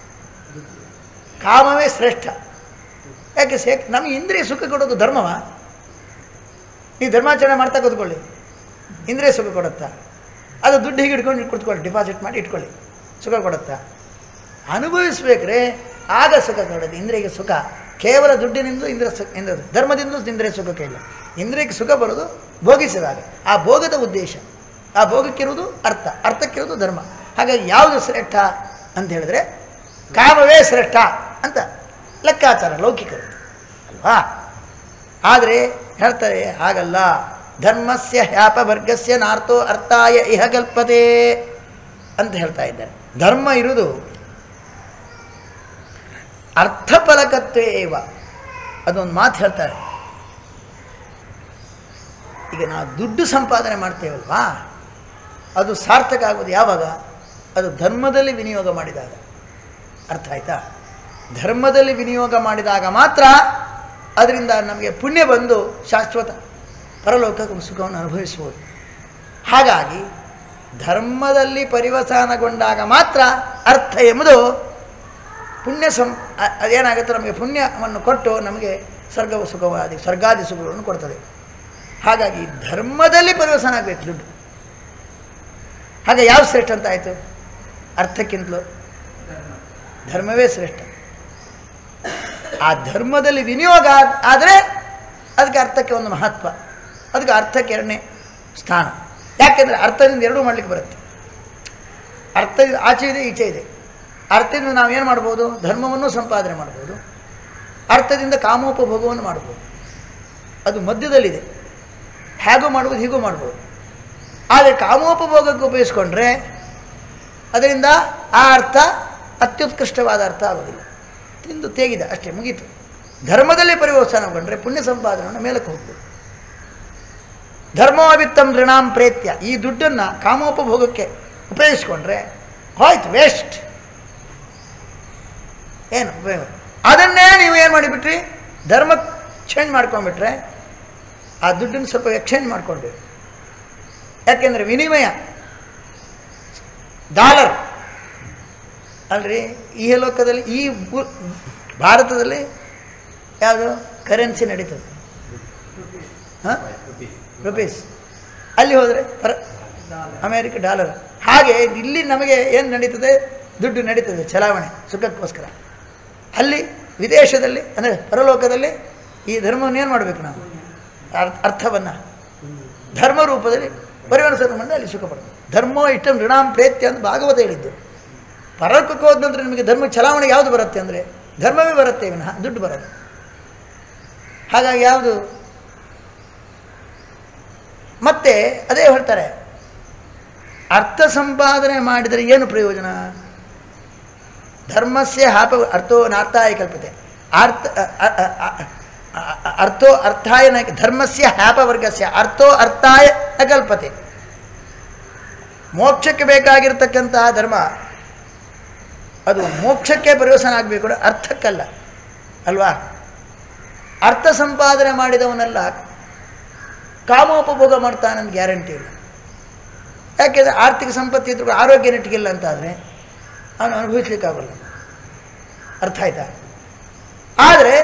Speaker 1: ಕಾಮವೇ ಶ್ರೇಷ್ಠ ಯಾಕೆ ಸೇ ನಮಗೆ ಇಂದ್ರಿಯ ಸುಖ ಕೊಡೋದು ಧರ್ಮವ ನೀವು ಧರ್ಮಾಚರಣೆ ಮಾಡ್ತಾ ಕೂತ್ಕೊಳ್ಳಿ ಇಂದ್ರಿಯ ಸುಖ ಕೊಡುತ್ತಾ ಅದು ದುಡ್ಡು ಹೀಗೆ ಇಟ್ಕೊಂಡು ಕುತ್ಕೊಳ್ಳಿ ಡಿಪಾಸಿಟ್ ಮಾಡಿ ಇಟ್ಕೊಳ್ಳಿ ಸುಖ ಕೊಡುತ್ತಾ ಅನುಭವಿಸ್ಬೇಕ್ರೆ ಆಗ ಸುಖ ಕೊಡೋದು ಇಂದ್ರಿಯಗೆ ಸುಖ ಕೇವಲ ದುಡ್ಡಿನಿಂದ ಇಂದ್ರ ಸುಖ ಇಂದ್ರ ಧರ್ಮದಿಂದ ಇಂದ್ರಿಯ ಸುಖಕ್ಕೆ ಇಲ್ಲ ಇಂದ್ರಿಯಕ್ಕೆ ಸುಖ ಬರೋದು ಭೋಗಿಸಿದಾಗ ಆ ಭೋಗದ ಉದ್ದೇಶ ಆ ಭೋಗಕ್ಕಿರುವುದು ಅರ್ಥ ಅರ್ಥಕ್ಕಿರುವುದು ಧರ್ಮ ಹಾಗಾಗಿ ಯಾವುದು ಶ್ರೇಷ್ಠ ಅಂತ ಹೇಳಿದ್ರೆ ಕಾಮವೇ ಶ್ರೇಷ್ಠ ಅಂತ ಲೆಕ್ಕಾಚಾರ ಲೌಕಿಕರು ಅಲ್ವಾ ಆದರೆ ಹೇಳ್ತಾರೆ ಹಾಗಲ್ಲ ಧರ್ಮಸ್ಯ ಹ್ಯಾಪವರ್ಗಸ್ಯ ನಾರ್ಥೋ ಅರ್ಥಾಯ ಇಹ ಕಲ್ಪತೆ ಅಂತ ಹೇಳ್ತಾ ಇದ್ದಾರೆ ಧರ್ಮ ಇರುವುದು ಅರ್ಥಫಲಕತ್ವೇ ಏವ ಅದೊಂದು ಮಾತು ಹೇಳ್ತಾರೆ ಈಗ ನಾವು ದುಡ್ಡು ಸಂಪಾದನೆ ಮಾಡ್ತೇವಲ್ವಾ ಅದು ಸಾರ್ಥಕ ಆಗೋದು ಯಾವಾಗ ಅದು ಧರ್ಮದಲ್ಲಿ ವಿನಿಯೋಗ ಮಾಡಿದಾಗ ಅರ್ಥ ಆಯ್ತಾ ಧರ್ಮದಲ್ಲಿ ವಿನಿಯೋಗ ಮಾಡಿದಾಗ ಮಾತ್ರ ಅದರಿಂದ ನಮಗೆ ಪುಣ್ಯ ಬಂದು ಶಾಶ್ವತ ಪರಲೋಕ ಸುಖವನ್ನು ಅನುಭವಿಸ್ಬೋದು ಹಾಗಾಗಿ ಧರ್ಮದಲ್ಲಿ ಪರಿವಸಾನಗೊಂಡಾಗ ಮಾತ್ರ ಅರ್ಥ ಎಂಬುದು ಪುಣ್ಯ ಸಂ ಅ- ಅದೇನಾಗುತ್ತೆ ನಮಗೆ ಪುಣ್ಯವನ್ನು ಕೊಟ್ಟು ನಮಗೆ ಸ್ವರ್ಗ ಸುಖವಾದಿ ಸ್ವರ್ಗಾದಿ ಸುಖಗಳನ್ನು ಕೊಡ್ತದೆ ಹಾಗಾಗಿ ಧರ್ಮದಲ್ಲಿ ಪರಿವಸನ ಆಗಬೇಕು ದುಡ್ಡು ಹಾಗೆ ಯಾವ ಶ್ರೇಷ್ಠ ಅಂತ ಆಯಿತು ಅರ್ಥಕ್ಕಿಂತಲೂ ಧರ್ಮವೇ ಶ್ರೇಷ್ಠ ಆ ಧರ್ಮದಲ್ಲಿ ವಿನಿಯೋಗ ಆದರೆ ಅದಕ್ಕೆ ಅರ್ಥಕ್ಕೆ ಒಂದು ಮಹತ್ವ ಅದಕ್ಕೆ ಅರ್ಥಕ್ಕೆ ಎರಡನೇ ಸ್ಥಾನ ಯಾಕೆಂದರೆ ಅರ್ಥದಿಂದ ಎರಡೂ ಮಾಡಲಿಕ್ಕೆ ಬರುತ್ತೆ ಅರ್ಥ ಆಚೆ ಇದೆ ಈಚೆ ಇದೆ ಅರ್ಥದಿಂದ ನಾವೇನು ಮಾಡ್ಬೋದು ಧರ್ಮವನ್ನು ಸಂಪಾದನೆ ಮಾಡ್ಬೋದು ಅರ್ಥದಿಂದ ಕಾಮೋಪಭೋಗವನ್ನು ಮಾಡ್ಬೋದು ಅದು ಮಧ್ಯದಲ್ಲಿದೆ ಹೇಗೂ ಮಾಡ್ಬೋದು ಹೀಗೂ ಮಾಡ್ಬೋದು ಆದರೆ ಕಾಮೋಪಭೋಗಕ್ಕೆ ಉಪಯೋಗಿಸ್ಕೊಂಡ್ರೆ ಅದರಿಂದ ಆ ಅರ್ಥ ಅತ್ಯುತ್ಕೃಷ್ಟವಾದ ಅರ್ಥ ಆಗೋದಿಲ್ಲ ತಿಂದು ತೇಗಿದ ಅಷ್ಟೇ ಮುಗೀತು ಧರ್ಮದಲ್ಲಿ ಪರಿವರ್ತನಗೊಂಡ್ರೆ ಪುಣ್ಯ ಸಂಪಾದನೆಯನ್ನು ಮೇಲಕ್ಕೆ ಹೋಗ್ಬೋದು ಧರ್ಮೋವಿತ್ತಂ ಋಣಾಂ ಪ್ರೇತ್ಯ ಈ ದುಡ್ಡನ್ನು ಕಾಮೋಪಭೋಗಕ್ಕೆ ಉಪಯೋಗಿಸ್ಕೊಂಡ್ರೆ ಹೋಯ್ತು ವೇಸ್ಟ್ ಏನು ಉಪಯೋಗ ಅದನ್ನೇ ನೀವು ಏನು ಮಾಡಿಬಿಟ್ರಿ ಧರ್ಮ ಚೇಂಜ್ ಮಾಡ್ಕೊಂಡ್ಬಿಟ್ರೆ ಆ ದುಡ್ಡನ್ನು ಸ್ವಲ್ಪ ಎಕ್ಸ್ಚೇಂಜ್ ಮಾಡಿಕೊಂಡ್ರಿ ಯಾಕೆಂದರೆ ವಿನಿಮಯ ಡಾಲರ್ ಅಲ್ರಿ ಈ ಲೋಕದಲ್ಲಿ ಈ ಭೂ- ಭಾರತದಲ್ಲಿ ಯಾವುದು ಕರೆನ್ಸಿ ನಡೀತದೆ ಹಾಂ ರುಪೀಸ್ ಅಲ್ಲಿ ಹೋದರೆ ಪರ ಅಮೇರಿಕ ಡಾಲರ್ ಹಾಗೆ ಇಲ್ಲಿ ನಮಗೆ ಏನು ನಡೀತದೆ ದುಡ್ಡು ನಡೀತದೆ ಚಲಾವಣೆ ಸುಖಕ್ಕೋಸ್ಕರ ಅಲ್ಲಿ ವಿದೇಶದಲ್ಲಿ ಅಂದರೆ ಪರಲೋಕದಲ್ಲಿ ಈ ಧರ್ಮವನ್ನು ಏನು ಮಾಡಬೇಕು ನಾವು ಅರ್- ಅರ್ಥವನ್ನು ಧರ್ಮ ರೂಪದಲ್ಲಿ ಪರಿವರ್ತನೆ ಮಾಡಿ ಅಲ್ಲಿ ಸುಖ ಪಡ್ಬೇಕು ಧರ್ಮೋ ಇಷ್ಟಂ ಋಣಾಂ ಪ್ರೇತ್ಯ ಅಂತ ಭಾಗವತ ಹೇಳಿದ್ದು ಪರಲೋಕಕ್ಕೆ ಹೋದ ನಂತರ ನಿಮಗೆ ಧರ್ಮ ಚಲಾವಣೆ ಯಾವುದು ಬರುತ್ತೆ ಅಂದರೆ ಧರ್ಮವೇ ಬರುತ್ತೆ ವಿನಃ ದುಡ್ಡು ಬರೋದು ಹಾಗಾಗಿ ಯಾವುದು ಮತ್ತೆ ಅದೇ ಹೇಳ್ತಾರೆ ಅರ್ಥ ಸಂಪಾದನೆ ಮಾಡಿದರೆ ಏನು ಪ್ರಯೋಜನ ಧರ್ಮಸ್ಯ ಹಾಪ ಅರ್ಥೋ ನಾರ್ಥಾಯ ಕಲ್ಪತೆ ಅರ್ಥ ಅ- ಅ- ಅ- ಅ- ಅ- ಅರ್ಥೋ ಅರ್ಥಾಯ ನ ಧರ್ಮಸ್ಯ ಹ್ಯಾಪವರ್ಗಸ್ಯ ಅರ್ಥೋ ಅರ್ಥಾಯ ನ ಕಲ್ಪತೆ ಮೋಕ್ಷಕ್ಕೆ ಬೇಕಾಗಿರ್ತಕ್ಕಂತಹ ಧರ್ಮ ಅದು ಮೋಕ್ಷಕ್ಕೆ ಪರಿವಸನ ಆಗಬೇಕು ಅರ್ಥಕ್ಕಲ್ಲ ಅಲ್ವಾ ಅರ್ಥ ಸಂಪಾದನೆ ಮಾಡಿದವನೆಲ್ಲ ಕಾಮೋಪಭೋಗ ಮಾಡ್ತಾನಂತ ಗ್ಯಾರಂಟಿ ಇಲ್ಲ ಯಾಕೆಂದರೆ ಆರ್ಥಿಕ ಸಂಪತ್ತಿ ಇದ್ರೂ ಕೂಡ ಆರೋಗ್ಯ ನೆಟ್ಟಿಗಿಲ್ಲ ಅಂತಾದರೆ ಅವನು ಅನುಭವಿಸ್ಲಿಕ್ಕಾಗಲ್ಲ ಅರ್ಥ ಆಯ್ತಾ ಆದರೆ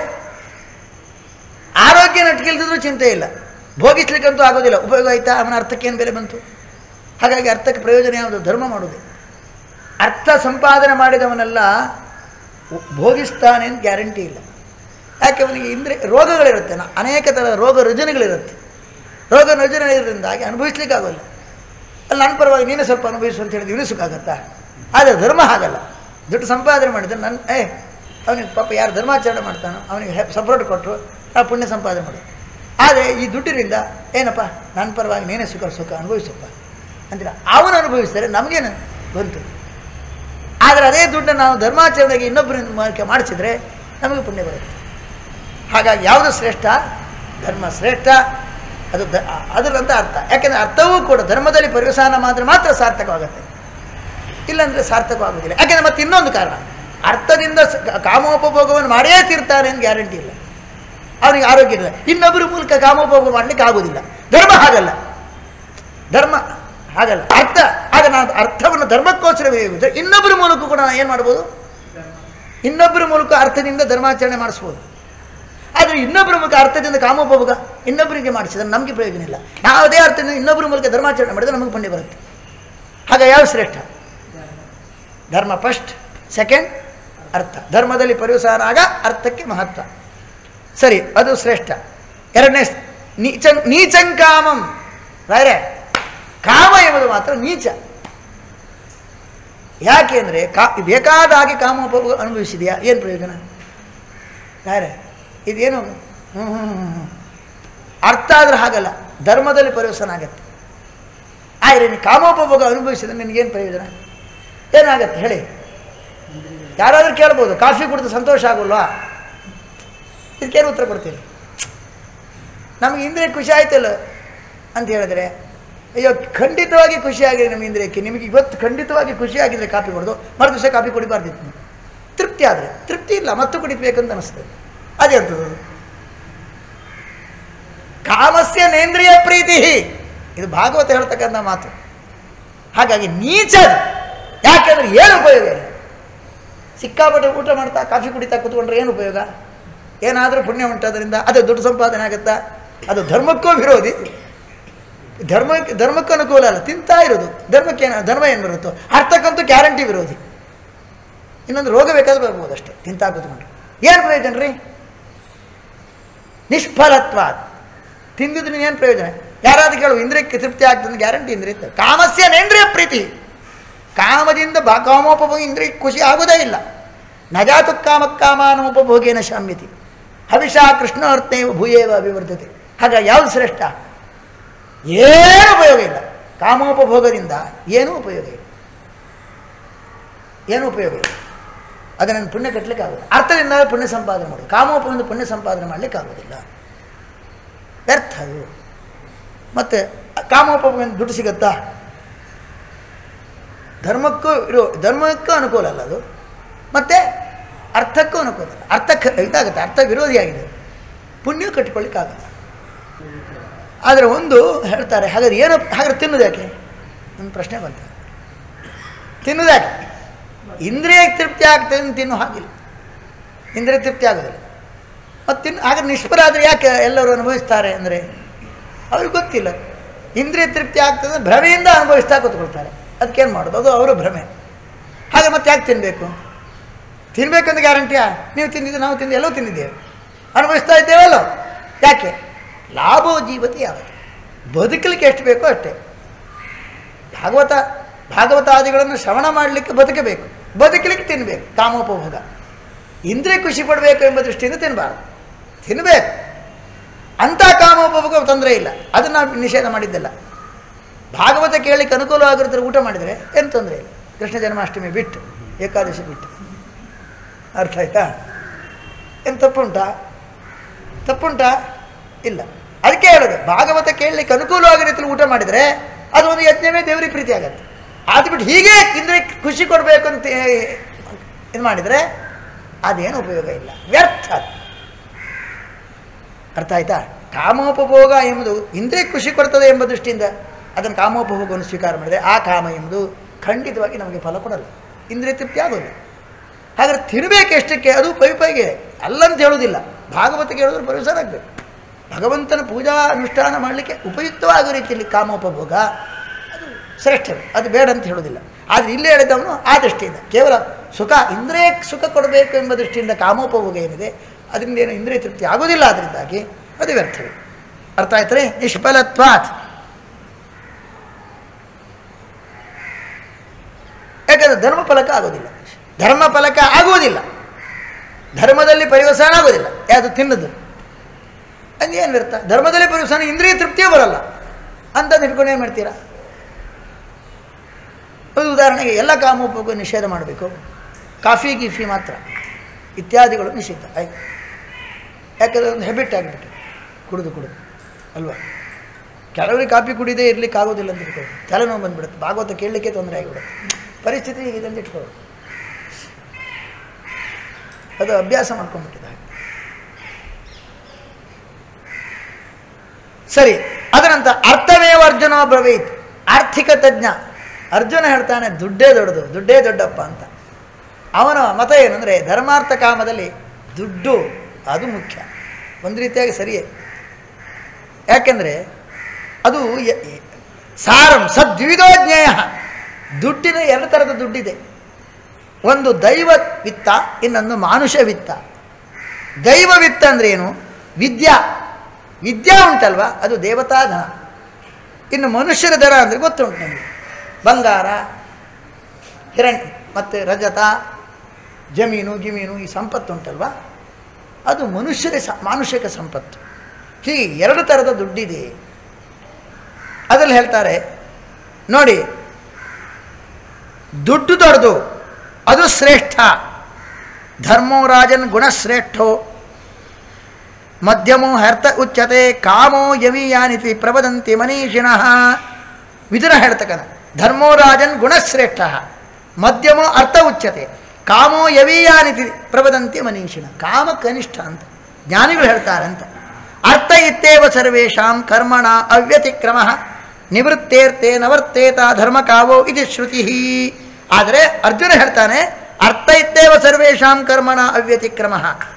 Speaker 1: ಆರೋಗ್ಯ ನೆಟ್ಟಿಗಿಲ್ದಿದ್ರೂ ಚಿಂತೆ ಇಲ್ಲ ಭೋಗಿಸ್ಲಿಕ್ಕಂತೂ ಆಗೋದಿಲ್ಲ ಉಪಯೋಗ ಆಯ್ತಾ ಅವನ ಅರ್ಥಕ್ಕೆ ಏನು ಬೆಲೆ ಬಂತು ಹಾಗಾಗಿ ಅರ್ಥಕ್ಕೆ ಪ್ರಯೋಜನ ಯಾವುದು ಧರ್ಮ ಮಾಡುವುದೇ ಅರ್ಥ ಸಂಪಾದನೆ ಮಾಡಿದವನೆಲ್ಲ ಉ- ಭೋಗಿಸ್ತಾನೆ ಅಂತ ಗ್ಯಾರಂಟಿ ಇಲ್ಲ ಯಾಕೆ ಅವನಿಗೆ ಇಂದ್ರಿಯ ರೋಗಗಳಿರುತ್ತೆ ನ- ಅನೇಕ ಥರದ ರೋಗ ರುಜಿನಗಳಿರುತ್ತೆ ರೋಗ ರುಜಿನಗಳಿರೋದ್ರಿಂದಾಗಿ ಅನುಭವಿಸ್ಲಿಕ್ಕಾಗೋಲ್ಲ ಅಲ್ಲಿ ನನ್ನ ಪರವಾಗಿ ನೀನೇ ಸ್ವಲ್ಪ ಅನುಭವಿಸು ಅಂತ ಹೇಳಿದ್ರೆ ಇಳಿಸೋಕ್ಕಾಗತ್ತಾ ಆದರೆ ಧರ್ಮ ಹಾಗಲ್ಲ ದುಡ್ಡು ಸಂಪಾದನೆ ಮಾಡಿದ್ರೆ ನನ್ನ ಏ ಅವನಿಗೆ ಪಾಪ ಯಾರು ಧರ್ಮಾಚರಣೆ ಮಾಡ್ತಾನೋ ಅವನಿಗೆ ಸಪೋರ್ಟ್ ಕೊಟ್ಟರು ನಾವು ಪುಣ್ಯ ಸಂಪಾದನೆ ಮಾಡೋದು ಆದರೆ ಈ ದುಡ್ಡಿನಿಂದ ಏನಪ್ಪ ನನ್ನ ಪರವಾಗಿ ನೀನೇ ಸುಖ ಸುಖ ಅನುಭವಿಸಪ್ಪ ಅಂತೀರ ಅವನು ಅನುಭವಿಸಿದರೆ ನಮಗೇನು ಬಂತು ಆದರೆ ಅದೇ ದುಡ್ಡನ್ನು ನಾವು ಧರ್ಮಾಚರಣೆಗೆ ಇನ್ನೊಬ್ಬರಿಂದ ಮೂಲಕ ಮಾಡಿಸಿದ್ರೆ ನಮಗೆ ಪುಣ್ಯ ಬರುತ್ತೆ ಹಾಗಾಗಿ ಯಾವುದು ಶ್ರೇಷ್ಠ ಧರ್ಮ ಶ್ರೇಷ್ಠ ಅದು ದ ಅದರಂತ ಅರ್ಥ ಯಾಕೆಂದರೆ ಅರ್ಥವೂ ಕೂಡ ಧರ್ಮದಲ್ಲಿ ಪರಿವಸಾನ ಮಾಡಿದ್ರೆ ಮಾತ್ರ ಸಾರ್ಥಕವಾಗುತ್ತೆ ಇಲ್ಲಾಂದರೆ ಸಾರ್ಥಕವಾಗುವುದಿಲ್ಲ ಯಾಕೆಂದರೆ ಮತ್ತೆ ಇನ್ನೊಂದು ಕಾರಣ ಅರ್ಥದಿಂದ ಸ- ಕಾಮೋಪಭೋಗವನ್ನು ಮಾಡೇ ತೀರ್ತಾನೆ ಅಂತ ಗ್ಯಾರಂಟಿ ಇಲ್ಲ ಅವನಿಗೆ ಆರೋಗ್ಯ ಇಲ್ಲ ಇನ್ನೊಬ್ಬರ ಮೂಲಕ ಕಾಮೋಪಭೋಗ ಮಾಡಲಿಕ್ಕೆ ಆಗೋದಿಲ್ಲ ಧರ್ಮ ಹಾಗಲ್ಲ ಧರ್ಮ ಹಾಗಲ್ಲ ಅರ್ಥ ಆಗ ನಾವು ಅರ್ಥವನ್ನು ಧರ್ಮಕ್ಕೋಸ್ಕರ ಇದ್ದರೆ ಇನ್ನೊಬ್ಬರ ಮೂಲಕ ಕೂಡ ಏನು ಮಾಡ್ಬೋದು ಇನ್ನೊಬ್ಬರ ಮೂಲಕ ಅರ್ಥದಿಂದ ಧರ್ಮಾಚರಣೆ ಮಾಡಿಸ್ಬೋದು ಆದರೆ ಇನ್ನೊಬ್ಬರ ಮೂಲಕ ಅರ್ಥದಿಂದ ಕಾಮೋಪಭೋಗ ಇನ್ನೊಬ್ಬರಿಗೆ ಮಾಡಿಸಿದ್ರೆ ನಮಗೆ ಪ್ರಯೋಜನ ಇಲ್ಲ ಯಾವುದೇ ಅರ್ಥದಿಂದ ಇನ್ನೊಬ್ಬರ ಮೂಲಕ ಧರ್ಮಾಚರಣೆ ಮಾಡಿದ್ರೆ ನಮಗೆ ಪುಣ್ಯ ಬರುತ್ತೆ ಹಾಗೆ ಯಾವ ಶ್ರೇಷ್ಠ ಧರ್ಮ ಫಸ್ಟ್ ಸೆಕೆಂಡ್ ಅರ್ಥ ಧರ್ಮದಲ್ಲಿ ಪರಿವಸಾನ ಆಗ ಅರ್ಥಕ್ಕೆ ಮಹತ್ವ ಸರಿ ಅದು ಶ್ರೇಷ್ಠ ಎರಡನೇ ಸ್- ನೀಚ ನೀಚಂಕಾಮಂ ರಾಯರೇ ಕಾಮ ಎಂಬುದು ಮಾತ್ರ ನೀಚ ಯಾಕೆ ಅಂದರೆ ಕಾ ಬೇಕಾದ ಹಾಗೆ ಕಾಮೋಪಭೋಗ ಅನುಭವಿಸಿದೆಯಾ ಏನು ಪ್ರಯೋಜನ ರಾಯರೇ ಇದೇನು ಹ್ಞೂ ಹ್ಞೂ ಹ್ಞೂ ಹ್ಞೂ ಅರ್ಥ ಆದ್ರೆ ಹಾಗಲ್ಲ ಧರ್ಮದಲ್ಲಿ ಪರಿವರ್ತನೆ ಆಗತ್ತೆ ಆದರೆ ನೀನು ಕಾಮೋಪಭೋಗ ಅನುಭವಿಸಿದ್ರೆ ನಿನಗೇನು ಪ್ರಯೋಜನ ಏನಾಗತ್ತೆ ಹೇಳಿ ಯಾರಾದರೂ ಕೇಳ್ಬೋದು ಕಾಫಿ ಕುಡಿದು ಸಂತೋಷ ಆಗೋಲ್ವಾ ಇದಕ್ಕೇನು ಉತ್ತರ ಕೊಡ್ತೀರಿ ನಮಗೆ ಇಂದ್ರಿಯ ಖುಷಿ ಆಯ್ತಲ್ಲ ಅಂತ ಹೇಳಿದ್ರೆ ಅಯ್ಯೋ ಖಂಡಿತವಾಗಿ ಖುಷಿಯಾಗಿದೆ ನಮ್ಮ ಇಂದ್ರಿಯಕ್ಕೆ ನಿಮಗೆ ಇವತ್ತು ಖಂಡಿತವಾಗಿ ಖುಷಿಯಾಗಿದ್ರೆ ಕಾಫಿ ಕುಡಿದು ಮರು ದಿವಸ ಕಾಫಿ ಕುಡಿಬಾರ್ದಿತ್ತು ನೀವು. ತೃಪ್ತಿ ಆದರೆ ತೃಪ್ತಿ ಇಲ್ಲ ಮತ್ತು ಕುಡಿಬೇಕಂತ ಅನಿಸ್ತದೆ ಅದೇ ಅಂತದ್ದು ಕಾಮಸ್ಯ ನೇಂದ್ರಿಯ ಪ್ರೀತಿ ಇದು ಭಾಗವತ ಹೇಳ್ತಕ್ಕಂಥ ಮಾತು ಹಾಗಾಗಿ ನೀಚ ಅದು. ಯಾಕೆಂದ್ರೆ ಏನು ಉಪಯೋಗ ಇಲ್ಲ ಸಿಕ್ಕಾಪಟ್ಟೆ ಊಟ ಮಾಡ್ತಾ ಕಾಫಿ ಕುಡಿತಾ ಕೂತ್ಕೊಂಡ್ರೆ ಏನು ಉಪಯೋಗ ಏನಾದರೂ ಪುಣ್ಯ ಉಂಟಾದ್ರಿಂದ ಅದು ದುಡ್ಡು ಸಂಪಾದನೆ ಆಗುತ್ತಾ ಅದು ಧರ್ಮಕ್ಕೂ ವಿರೋಧಿ ಧರ್ಮಕ್ಕೆ ಧರ್ಮಕ್ಕೂ ಅನುಕೂಲ ಅಲ್ಲ ತಿಂತಾ ಇರೋದು ಧರ್ಮಕ್ಕೆ ಏನು ಧರ್ಮ ಏನು ಬರುತ್ತೋ ಅರ್ಥಕ್ಕಂತೂ ಗ್ಯಾರಂಟಿ ವಿರೋಧಿ ಇನ್ನೊಂದು ರೋಗ ಬೇಕಾದ್ರೆ ಬರ್ಬೋದು ಅಷ್ಟೇ ತಿಂತಾ ಕೂತ್ಕೊಂಡ್ರೆ ಏನು ಪ್ರಯೋಜನ ರೀ ನಿಷ್ಫಲತ್ವ ತಿಂದಿದ್ರೆ ಏನು ಪ್ರಯೋಜನ ಯಾರಾದ್ರೂ ಕೇಳು ಇಂದ್ರಿಯಕ್ಕೆ ತೃಪ್ತಿ ಆಗ್ತದೆ ಗ್ಯಾರಂಟಿ ಇಂದ್ರಿಯ ಇತ್ತು. ಕಾಮಸ್ಯ ನೇಂದ್ರಿಯ ಪ್ರೀತಿ ಕಾಮದಿಂದ ಬಾ ಕಾಮೋಪಭೋಗ ಇಂದ್ರಿಯಕ್ಕೆ ಖುಷಿ ಆಗೋದೇ ಇಲ್ಲ ನಜಾತು ಕಾಮ ಕಾಮಾನೋಪಭೋಗೇನ ಶಾಮ್ಯತಿ ಹವಿಷಾ ಕೃಷ್ಣ ಅರ್ಥೇವ ಭೂಯೇವ ಅಭಿವರ್ಧತೆ ಹಾಗಾಗಿ ಯಾವುದು ಶ್ರೇಷ್ಠ ಏನು ಉಪಯೋಗ ಇಲ್ಲ ಕಾಮೋಪಭೋಗದಿಂದ ಏನೂ ಉಪಯೋಗ ಇಲ್ಲ ಏನೂ ಉಪಯೋಗ ಇಲ್ಲ ಅದನ್ನು ಪುಣ್ಯ ಕಟ್ಟಲಿಕ್ಕೆ ಆಗೋದು ಅರ್ಥದಿಂದ ಪುಣ್ಯ ಸಂಪಾದನೆ ಮಾಡೋದು ಕಾಮೋಪದಿಂದ ಪುಣ್ಯ ಸಂಪಾದನೆ ಮಾಡಲಿಕ್ಕೆ ಆಗೋದಿಲ್ಲ ವ್ಯರ್ಥ ಅದು ಮತ್ತು ಕಾಮೋಪದಿಂದ ದುಡ್ಡು ಸಿಗುತ್ತಾ ಧರ್ಮಕ್ಕೂ ಇರೋ ಧರ್ಮಕ್ಕೂ ಅನುಕೂಲ ಅಲ್ಲ ಅದು ಮತ್ತು ಅರ್ಥಕ್ಕೂ ಅನುಕೂಲ ಅಲ್ಲ ಅರ್ಥಕ್ಕೆ ಇದಾಗುತ್ತೆ ಅರ್ಥ ವಿರೋಧಿಯಾಗಿದೆ ಪುಣ್ಯ ಕಟ್ಟಿಕೊಳ್ಳಿಕ್ಕಾಗಲ್ಲ ಆದರೆ ಒಂದು ಹೇಳ್ತಾರೆ ಹಾಗಾದ್ರೆ ಏನು ಹಾಗಾದ್ರೆ ತಿನ್ನೋದ್ಯಾಕೆ ನನ್ನ ಪ್ರಶ್ನೆ ಬಂತು ತಿನ್ನೋದ್ಯಾಕೆ ಇಂದ್ರಿಯ ತೃಪ್ತಿ ಆಗ್ತದೆ ಅಂತ ತಿನ್ನೋ ಹಾಗಿಲ್ಲ ಇಂದ್ರಿಯ ತೃಪ್ತಿ ಆಗೋದಿಲ್ಲ ಮತ್ತು ತಿನ್ನು ಹಾಗಾದ್ರೆ ನಿಷ್ಫರಾದರೆ ಯಾಕೆ ಎಲ್ಲರೂ ಅನುಭವಿಸ್ತಾರೆ ಅಂದರೆ ಅವ್ರಿಗೆ ಗೊತ್ತಿಲ್ಲ ಇಂದ್ರಿಯ ತೃಪ್ತಿ ಆಗ್ತದೆ ಭ್ರಮೆಯಿಂದ ಅನುಭವಿಸ್ತಾ ಕೂತ್ಕೊಳ್ತಾರೆ ಅದಕ್ಕೇನು ಮಾಡೋದು ಅದು ಅವರ ಭ್ರಮೆ ಹಾಗೆ ಮತ್ತೆ ಯಾಕೆ ತಿನ್ನಬೇಕು ತಿನ್ಬೇಕಂತ ಗ್ಯಾರಂಟಿಯಾ ನೀವು ತಿಂದಿದ್ದು ನಾವು ತಿಂದು ಎಲ್ಲೋ ತಿಂದಿದ್ದೇವೆ ಅನುಭವಿಸ್ತಾ ಇದ್ದೇವಲ್ಲ ಯಾಕೆ ಲಾಭೋ ಜೀವತಿ ಯಾವತ್ತು ಬದುಕಲಿಕ್ಕೆ ಎಷ್ಟು ಬೇಕೋ ಅಷ್ಟೇ ಭಾಗವತ ಭಾಗವತಾದಿಗಳನ್ನು ಶ್ರವಣ ಮಾಡಲಿಕ್ಕೆ ಬದುಕಬೇಕು ಬದುಕಲಿಕ್ಕೆ ತಿನ್ನಬೇಕು ಕಾಮೋಪಭೋಗ ಇಂದ್ರಿಯ ಖುಷಿ ಪಡಬೇಕು ಎಂಬ ದೃಷ್ಟಿಯಿಂದ ತಿನ್ನಬಾರ್ದು ತಿನ್ನಬೇಕು ಅಂಥ ಕಾಮೋಪಭೋಗ ತೊಂದರೆ ಇಲ್ಲ ಅದನ್ನು ನಾವು ನಿಷೇಧ ಮಾಡಿದ್ದಲ್ಲ ಭಾಗವತ ಕೇಳಲಿಕ್ಕೆ ಅನುಕೂಲವಾಗಿರ್ತಾರೆ ಊಟ ಮಾಡಿದರೆ ಏನು ತೊಂದರೆ ಇಲ್ಲ ಕೃಷ್ಣ ಜನ್ಮಾಷ್ಟಮಿ ಬಿಟ್ಟು ಏಕಾದಶಿ ಬಿಟ್ಟು ಅರ್ಥ ಆಯ್ತಾ ಏನು ತಪ್ಪುಂಟಾ ತಪ್ಪುಂಟಾ ಇಲ್ಲ ಅದಕ್ಕೆ ಹೇಳೋದು ಭಾಗವತ ಕೇಳಲಿಕ್ಕೆ ಅನುಕೂಲವಾಗಿ ರೀತಿಯಲ್ಲಿ ಊಟ ಮಾಡಿದರೆ ಅದು ಒಂದು ಯಜ್ಞವೇ ದೇವರಿಗೆ ಪ್ರೀತಿ ಆಗತ್ತೆ ಅದು ಬಿಟ್ಟು ಹೀಗೆ ಇಂದ್ರೆ ಖುಷಿ ಕೊಡಬೇಕು ಅಂತ ಇದು ಮಾಡಿದರೆ ಅದೇನು ಉಪಯೋಗ ಇಲ್ಲ ವ್ಯರ್ಥ ಅದು. ಅರ್ಥ ಆಯ್ತಾ ಕಾಮೋಪಭೋಗ ಎಂಬುದು ಇಂದ್ರಿಯ ಖುಷಿ ಕೊಡ್ತದೆ ಎಂಬ ದೃಷ್ಟಿಯಿಂದ ಅದನ್ನು ಕಾಮೋಪಭೋಗವನ್ನು ಸ್ವೀಕಾರ ಮಾಡಿದರೆ ಆ ಕಾಮ ಎಂಬುದು ಖಂಡಿತವಾಗಿ ನಮಗೆ ಫಲ ಕೊಡಲ್ಲ ಇಂದ್ರಿಯ ತೃಪ್ತಿ ಆಗೋಲ್ಲ ಹಾಗಾದ್ರೆ ತಿನ್ನಬೇಕು ಎಷ್ಟಕ್ಕೆ ಅದು ಪೈ ಪೈಗೆ ಅಲ್ಲಂತ ಹೇಳೋದಿಲ್ಲ ಭಾಗವತ ಕೇಳಿದ್ರೆ ಪರಿಸರ ಆಗಬೇಕು ಭಗವಂತನ ಪೂಜಾ ಅನುಷ್ಠಾನ ಮಾಡಲಿಕ್ಕೆ ಉಪಯುಕ್ತವಾಗೋ ರೀತಿಯಲ್ಲಿ ಕಾಮೋಪಭೋಗ ಅದು ಶ್ರೇಷ್ಠವೇ ಅದು ಬೇಡ ಅಂತ ಹೇಳೋದಿಲ್ಲ ಆದರೆ ಇಲ್ಲೇ ಹೇಳಿದವನು ಆ ದೃಷ್ಟಿಯಿಂದ ಕೇವಲ ಸುಖ ಇಂದ್ರಿಯ ಸುಖ ಕೊಡಬೇಕು ಎಂಬ ದೃಷ್ಟಿಯಿಂದ ಕಾಮೋಪಭೋಗ ಏನಿದೆ ಅದರಿಂದ ಏನು ಇಂದ್ರಿಯ ತೃಪ್ತಿ ಆಗೋದಿಲ್ಲ ಅದರಿಂದಾಗಿ ಅದು ವ್ಯರ್ಥವೇ ಅರ್ಥ ಆಯ್ತರೆ ನಿಷ್ಫಲತ್ವಾತ್ ಯಾಕಂದ್ರೆ ಧರ್ಮ ಫಲಕ ಆಗೋದಿಲ್ಲ ಧರ್ಮ ಫಲಕ ಆಗುವುದಿಲ್ಲ ಧರ್ಮದಲ್ಲಿ ಪರಿವಸನ ಆಗೋದಿಲ್ಲ ಯಾವುದು ತಿನ್ನದು ಅದೇನು ವ್ಯರ್ಥ ಧರ್ಮದಲ್ಲಿ ಪರಿವಸನ ಇಂದ್ರಿಯ ತೃಪ್ತಿಯೇ ಬರಲ್ಲ ಅಂತ ಇಟ್ಕೊಂಡು ಏನು ಮಾಡ್ತೀರಾ ಒಂದು ಉದಾಹರಣೆಗೆ ಎಲ್ಲ ಕಾಮೋಪಭೋಗ ನಿಷೇಧ ಮಾಡಬೇಕು ಕಾಫಿ ಗೀಫಿ ಮಾತ್ರ ಇತ್ಯಾದಿಗಳು ನಿಷಿದ್ಧ ಆಯ್ತು ಯಾಕಂದರೆ ಒಂದು ಹೆಬಿಟ್ ಆಗಿಬಿಟ್ಟು ಕುಡಿದು ಕುಡಿದು ಅಲ್ವಾ ಕೆಲವರಿಗೆ ಕಾಫಿ ಕುಡಿದೇ ಇರ್ಲಿಕ್ಕೆ ಆಗೋದಿಲ್ಲ ಅಂತ ಇಟ್ಕೊಳ್ಳಿ ತಲೆನೋವು ಬಂದ್ಬಿಡುತ್ತೆ ಭಾಗವತ ಕೇಳಲಿಕ್ಕೆ ತೊಂದರೆ ಆಗಿಬಿಡುತ್ತೆ ಪರಿಸ್ಥಿತಿ ಹೀಗಿದೆ ಅಂತ ಇಟ್ಕೊಳ್ಳಿ ಅದು ಅಭ್ಯಾಸ ಮಾಡ್ಕೊಂಡ್ಬಿಟ್ಟಿದೆ ಹಾಗೆ. ಸರಿ ಅದರಂತ ಅರ್ಥಮೇವ ಅರ್ಜುನ ಬ್ರವೀತ್ ಆರ್ಥಿಕ ತಜ್ಞ ಅರ್ಜುನ ಹೇಳ್ತಾನೆ ದುಡ್ಡೇ ದೊಡ್ಡದು ದುಡ್ಡೇ ದೊಡ್ಡಪ್ಪ ಅಂತ ಅವನ ಮತ ಏನಂದರೆ ಧರ್ಮಾರ್ಥ ಕಾಮದಲ್ಲಿ ದುಡ್ಡು ಅದು ಮುಖ್ಯ ಒಂದು ರೀತಿಯಾಗಿ ಸರಿಯೇ ಯಾಕೆಂದರೆ ಅದು ಯ- ಯ- ಸಾರಂ ಸದ್ವಿಧೋ ಜ್ಞೇಯ ದುಡ್ಡಿನ ಎರಡು ಥರದ ದುಡ್ಡಿದೆ ಒಂದು ದೈವ ವಿತ್ತ ಇನ್ನೊಂದು ಮಾನುಷ ವಿತ್ತ ದೈವ ವಿತ್ತ ಅಂದ್ರೆ ಏನು ವಿದ್ಯಾ ವಿದ್ಯಾ ಉಂಟಲ್ವಾ ಅದು ದೇವತಾ ಧನ ಇನ್ನು ಮನುಷ್ಯರ ಧನ ಅಂದರೆ ಗೊತ್ತುಂಟು ನಮಗೆ ಬಂಗಾರ ಹಿರಣ್ ಮತ್ತು ರಜತ ಜಮೀನು ಗಿಮೀನು ಈ ಸಂಪತ್ತು ಉಂಟಲ್ವಾ ಅದು ಮನುಷ್ಯರ ಸ ಮಾನುಷಿಕ ಸಂಪತ್ತು ಹೀಗೆ ಎರಡು ಥರದ ದುಡ್ಡಿದೆ ಅದರಲ್ಲಿ ಹೇಳ್ತಾರೆ ನೋಡಿ ದುಡ್ಡು ದೊಡ್ಡದು ಅದು ಶ್ರೇಷ್ಠ ಧರ್ಮೋ ರಾಜನ್ ಗುಣಶ್ರೇಷ್ಠೋ ಮಧ್ಯಮೋ ಹರ್ತ ಉಚ್ಯತೆ ಕಾಮೋ ಯಮೀಯಾನಿತಿ ಪ್ರವದಂತಿ ಮನೀಷಿಣಃ ವಿದುರ ಹೇಳ್ತಕ್ಕಂಥ ಧರ್ಮೋ ರಾಜನ್ ಗುಣಶ್ರೇಷ್ಠ ಮಧ್ಯಮೋ ಅರ್ಥ ಉಚ್ಯತೆ ಕಾಮೋ ಯವೀಯಾನಿತಿ ಪ್ರವದಂತಿ ಮನೀಷಿಣ ಕಾಮ ಕನಿಷ್ಠ ಅಂತ ಜ್ಞಾನಿಗಳು ಹೇಳ್ತಾರೆ ಅಂತ ಅರ್ಥ ಇತ್ತೇವ ಸರ್ವೇಷಾಂ ಕರ್ಮಣ ಅವ್ಯತಿಕ್ರಮ ನಿವೃತ್ತೇರ್ತೆ ನವರ್ತೇತ ಧರ್ಮ ಕಾವೋ ಇದು ಶ್ರುತಿ ಆದರೆ ಅರ್ಜುನ ಹೇಳ್ತಾನೆ ಅರ್ಥ ಇತ್ತೇವ ಸರ್ವೇಷಾಂ ಕರ್ಮಣ ಅವ್ಯತಿಕ್ರಮ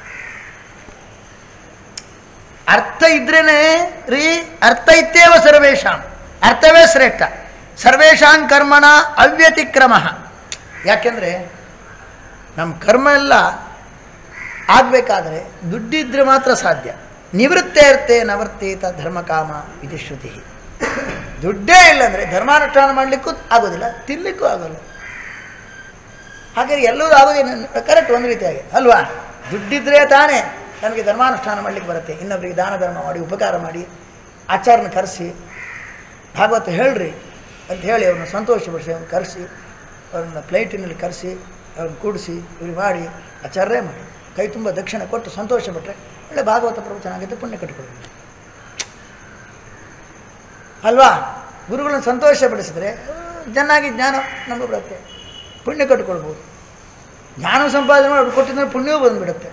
Speaker 1: ಅರ್ಥ ಇದ್ರೇನೆ ರೀ ಅರ್ಥ ಇತ್ತೇವ ಸರ್ವೇಷಾಂ ಅರ್ಥವೇ ಶ್ರೇಷ್ಠ ಸರ್ವೇಷಾಂ ಕರ್ಮಣ ಅವ್ಯತಿಕ್ರಮ ಯಾಕೆಂದರೆ ನಮ್ಮ ಕರ್ಮ ಎಲ್ಲ ಆಗಬೇಕಾದ್ರೆ ದುಡ್ಡಿದ್ರೆ ಮಾತ್ರ ಸಾಧ್ಯ ನಿವೃತ್ತೇ ಇರ್ತೆ ನವರ್ತೇತ ಧರ್ಮಕಾಮ ಇದು ಶ್ರುತಿ ದುಡ್ಡೇ ಇಲ್ಲಂದರೆ ಧರ್ಮಾನುಷ್ಠಾನ ಮಾಡಲಿಕ್ಕೂ ಆಗೋದಿಲ್ಲ ತಿನ್ನಲಿಕ್ಕೂ ಆಗೋಲ್ಲ ಹಾಗಾದ್ರೆ ಎಲ್ಲವೂ ಆಗೋದೇನು ಕರೆಕ್ಟ್ ಒಂದು ರೀತಿಯಾಗಿ ಅಲ್ವಾ ದುಡ್ಡಿದ್ರೆ ತಾನೇ ನಮಗೆ ಧರ್ಮಾನುಷ್ಠಾನ ಮಾಡಲಿಕ್ಕೆ ಬರುತ್ತೆ ಇನ್ನೊಬ್ಬರಿಗೆ ದಾನ ಧರ್ಮ ಮಾಡಿ ಉಪಕಾರ ಮಾಡಿ ಆಚಾರನ ಕರೆಸಿ ಭಾಗವತ ಹೇಳ್ರಿ ಅಂತ ಹೇಳಿ ಅವ್ರನ್ನ ಸಂತೋಷಪಡಿಸಿ ಅವ್ರನ್ನ ಕರೆಸಿ ಅವ್ರನ್ನ ಪ್ಲೇಟಿನಲ್ಲಿ ಕರೆಸಿ ಅವ್ರನ್ನ ಕೂಡಿಸಿ ಇವ್ರಿಗೆ ಮಾಡಿ ಆಚಾರ್ಯರೇ ಮಾಡಿ ಕೈ ತುಂಬ ದಕ್ಷಿಣ ಕೊಟ್ಟು ಸಂತೋಷಪಟ್ಟರೆ ಒಳ್ಳೆ ಭಾಗವತ ಪ್ರವಚನ ಆಗುತ್ತೆ ಪುಣ್ಯ ಕಟ್ಟಿಕೊಳ್ಳಿ ಅಲ್ವಾ ಗುರುಗಳನ್ನು ಸಂತೋಷಪಡಿಸಿದ್ರೆ ಚೆನ್ನಾಗಿ ಜ್ಞಾನ ನಮಗೆ ಬರುತ್ತೆ ಪುಣ್ಯ ಕಟ್ಟಿಕೊಳ್ಬೋದು ಜ್ಞಾನ ಸಂಪಾದನೆ ಮಾಡಿ ಅವ್ರು ಕೊಟ್ಟಿದ್ರೆ ಪುಣ್ಯವೂ ಬಂದುಬಿಡುತ್ತೆ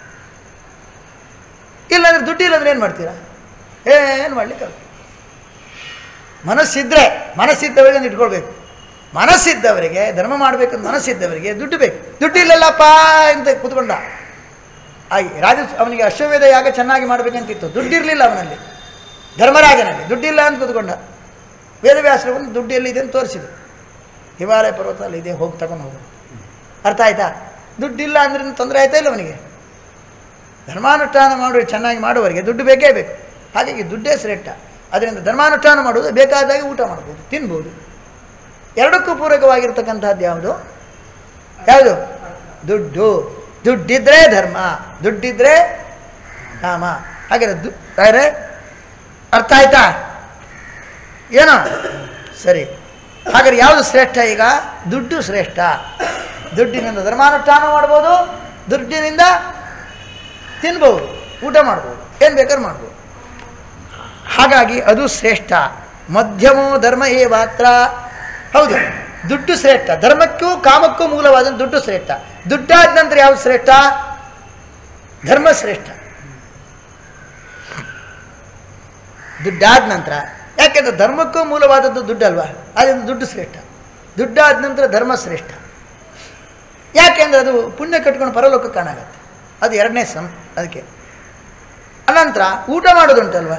Speaker 1: ಇಲ್ಲಾಂದ್ರೆ ದುಡ್ಡು ಇಲ್ಲಾಂದ್ರೆ ಏನು ಮಾಡ್ತೀರಾ ಏನು ಮಾಡ್ಲಿಕ್ಕೆ ಆಗುತ್ತೆ ಮನಸ್ಸಿದ್ರೆ ಮನಸ್ಸಿದ್ದವರಿಗೆ ಒಂದು ಇಟ್ಕೊಳ್ಬೇಕು ಮನಸ್ಸಿದ್ದವರಿಗೆ ಧರ್ಮ ಮಾಡಬೇಕಂತ ಮನಸ್ಸಿದ್ದವರಿಗೆ ದುಡ್ಡು ಬೇಕು ದುಡ್ಡು ಇಲ್ಲಲ್ಲಪ್ಪ ಅಂತ ಕೂತ್ಕೊಂಡ ಆಗಿ ರಾಜ ಅವನಿಗೆ ಅಶ್ವವೇಧ ಯಾಗ ಚೆನ್ನಾಗಿ ಮಾಡಬೇಕಂತಿತ್ತು ದುಡ್ಡಿರಲಿಲ್ಲ ಅವನಲ್ಲಿ ಧರ್ಮರಾಜನಲ್ಲಿ ದುಡ್ಡಿಲ್ಲ ಅಂತ ಕೂತ್ಕೊಂಡ ವೇದವ್ಯಾಸರು ಒಂದು ದುಡ್ಡು ಎಲ್ಲಿದೆ ಅಂತ ತೋರಿಸಿದೆ ಹಿಮಾಲಯ ಪರ್ವತದಲ್ಲಿ ಇದೆ ಹೋಗಿ ತಗೊಂಡು ಹೋಗು ಅರ್ಥ ಆಯ್ತಾ ದುಡ್ಡಿಲ್ಲ ಅಂದ್ರೆ ತೊಂದರೆ ಆಯ್ತಾ ಇಲ್ಲ ಅವನಿಗೆ ಧರ್ಮಾನುಷ್ಠಾನ ಮಾಡುವ ಚೆನ್ನಾಗಿ ಮಾಡುವವರಿಗೆ ದುಡ್ಡು ಬೇಕೇ ಬೇಕು ಹಾಗಾಗಿ ದುಡ್ಡೇ ಶ್ರೇಷ್ಠ ಅದರಿಂದ ಧರ್ಮಾನುಷ್ಠಾನ ಮಾಡುವುದು ಬೇಕಾದಾಗ ಊಟ ಮಾಡ್ಬೋದು ತಿನ್ಬೋದು ಎರಡಕ್ಕೂ ಪೂರಕವಾಗಿರ್ತಕ್ಕಂಥದ್ದು ಯಾವುದು ಯಾವುದು ದುಡ್ಡು ದುಡ್ಡಿದ್ರೆ ಧರ್ಮ ದುಡ್ಡಿದ್ರೆ ಕಾಮ ಹಾಗಾದ್ರೆ ದು ಹಾಗಾದ್ರೆ ಅರ್ಥ ಆಯ್ತಾ ಏನೋ ಸರಿ ಹಾಗಾದ್ರೆ ಯಾವುದು ಶ್ರೇಷ್ಠ ಈಗ ದುಡ್ಡು ಶ್ರೇಷ್ಠ ದುಡ್ಡಿನಿಂದ ಧರ್ಮಾನುಷ್ಠಾನ ಮಾಡ್ಬೋದು ದುಡ್ಡಿನಿಂದ ತಿನ್ಬೋದು ಊಟ ಮಾಡ್ಬೋದು ಏನು ಬೇಕಾದ್ರೂ ಮಾಡ್ಬೋದು ಹಾಗಾಗಿ ಅದು ಶ್ರೇಷ್ಠ ಮಧ್ಯಮೋ ಧರ್ಮ ಏ ಮಾತ್ರ ಹೌದು ದುಡ್ಡು ಶ್ರೇಷ್ಠ ಧರ್ಮಕ್ಕೂ ಕಾಮಕ್ಕೂ ಮೂಲವಾದ ದುಡ್ಡು ಶ್ರೇಷ್ಠ ದುಡ್ಡಾದ ನಂತರ ಯಾವುದು ಶ್ರೇಷ್ಠ ಧರ್ಮ ಶ್ರೇಷ್ಠ ದುಡ್ಡಾದ ನಂತರ ಯಾಕೆಂದ್ರೆ ಧರ್ಮಕ್ಕೂ ಮೂಲವಾದದ್ದು ದುಡ್ಡಲ್ವಾ ಅದರಿಂದ ದುಡ್ಡು ಶ್ರೇಷ್ಠ ದುಡ್ಡಾದ ನಂತರ ಧರ್ಮ ಶ್ರೇಷ್ಠ ಯಾಕೆಂದ್ರೆ ಅದು ಪುಣ್ಯ ಕಟ್ಕೊಂಡು ಪರಲೋಕಕ್ಕೆ ಕಾಣಾಗತ್ತೆ ಅದು ಎರಡನೇ ಸಂ ಅದಕ್ಕೆ ಅನಂತರ ಊಟ ಮಾಡೋದುಂಟಲ್ವ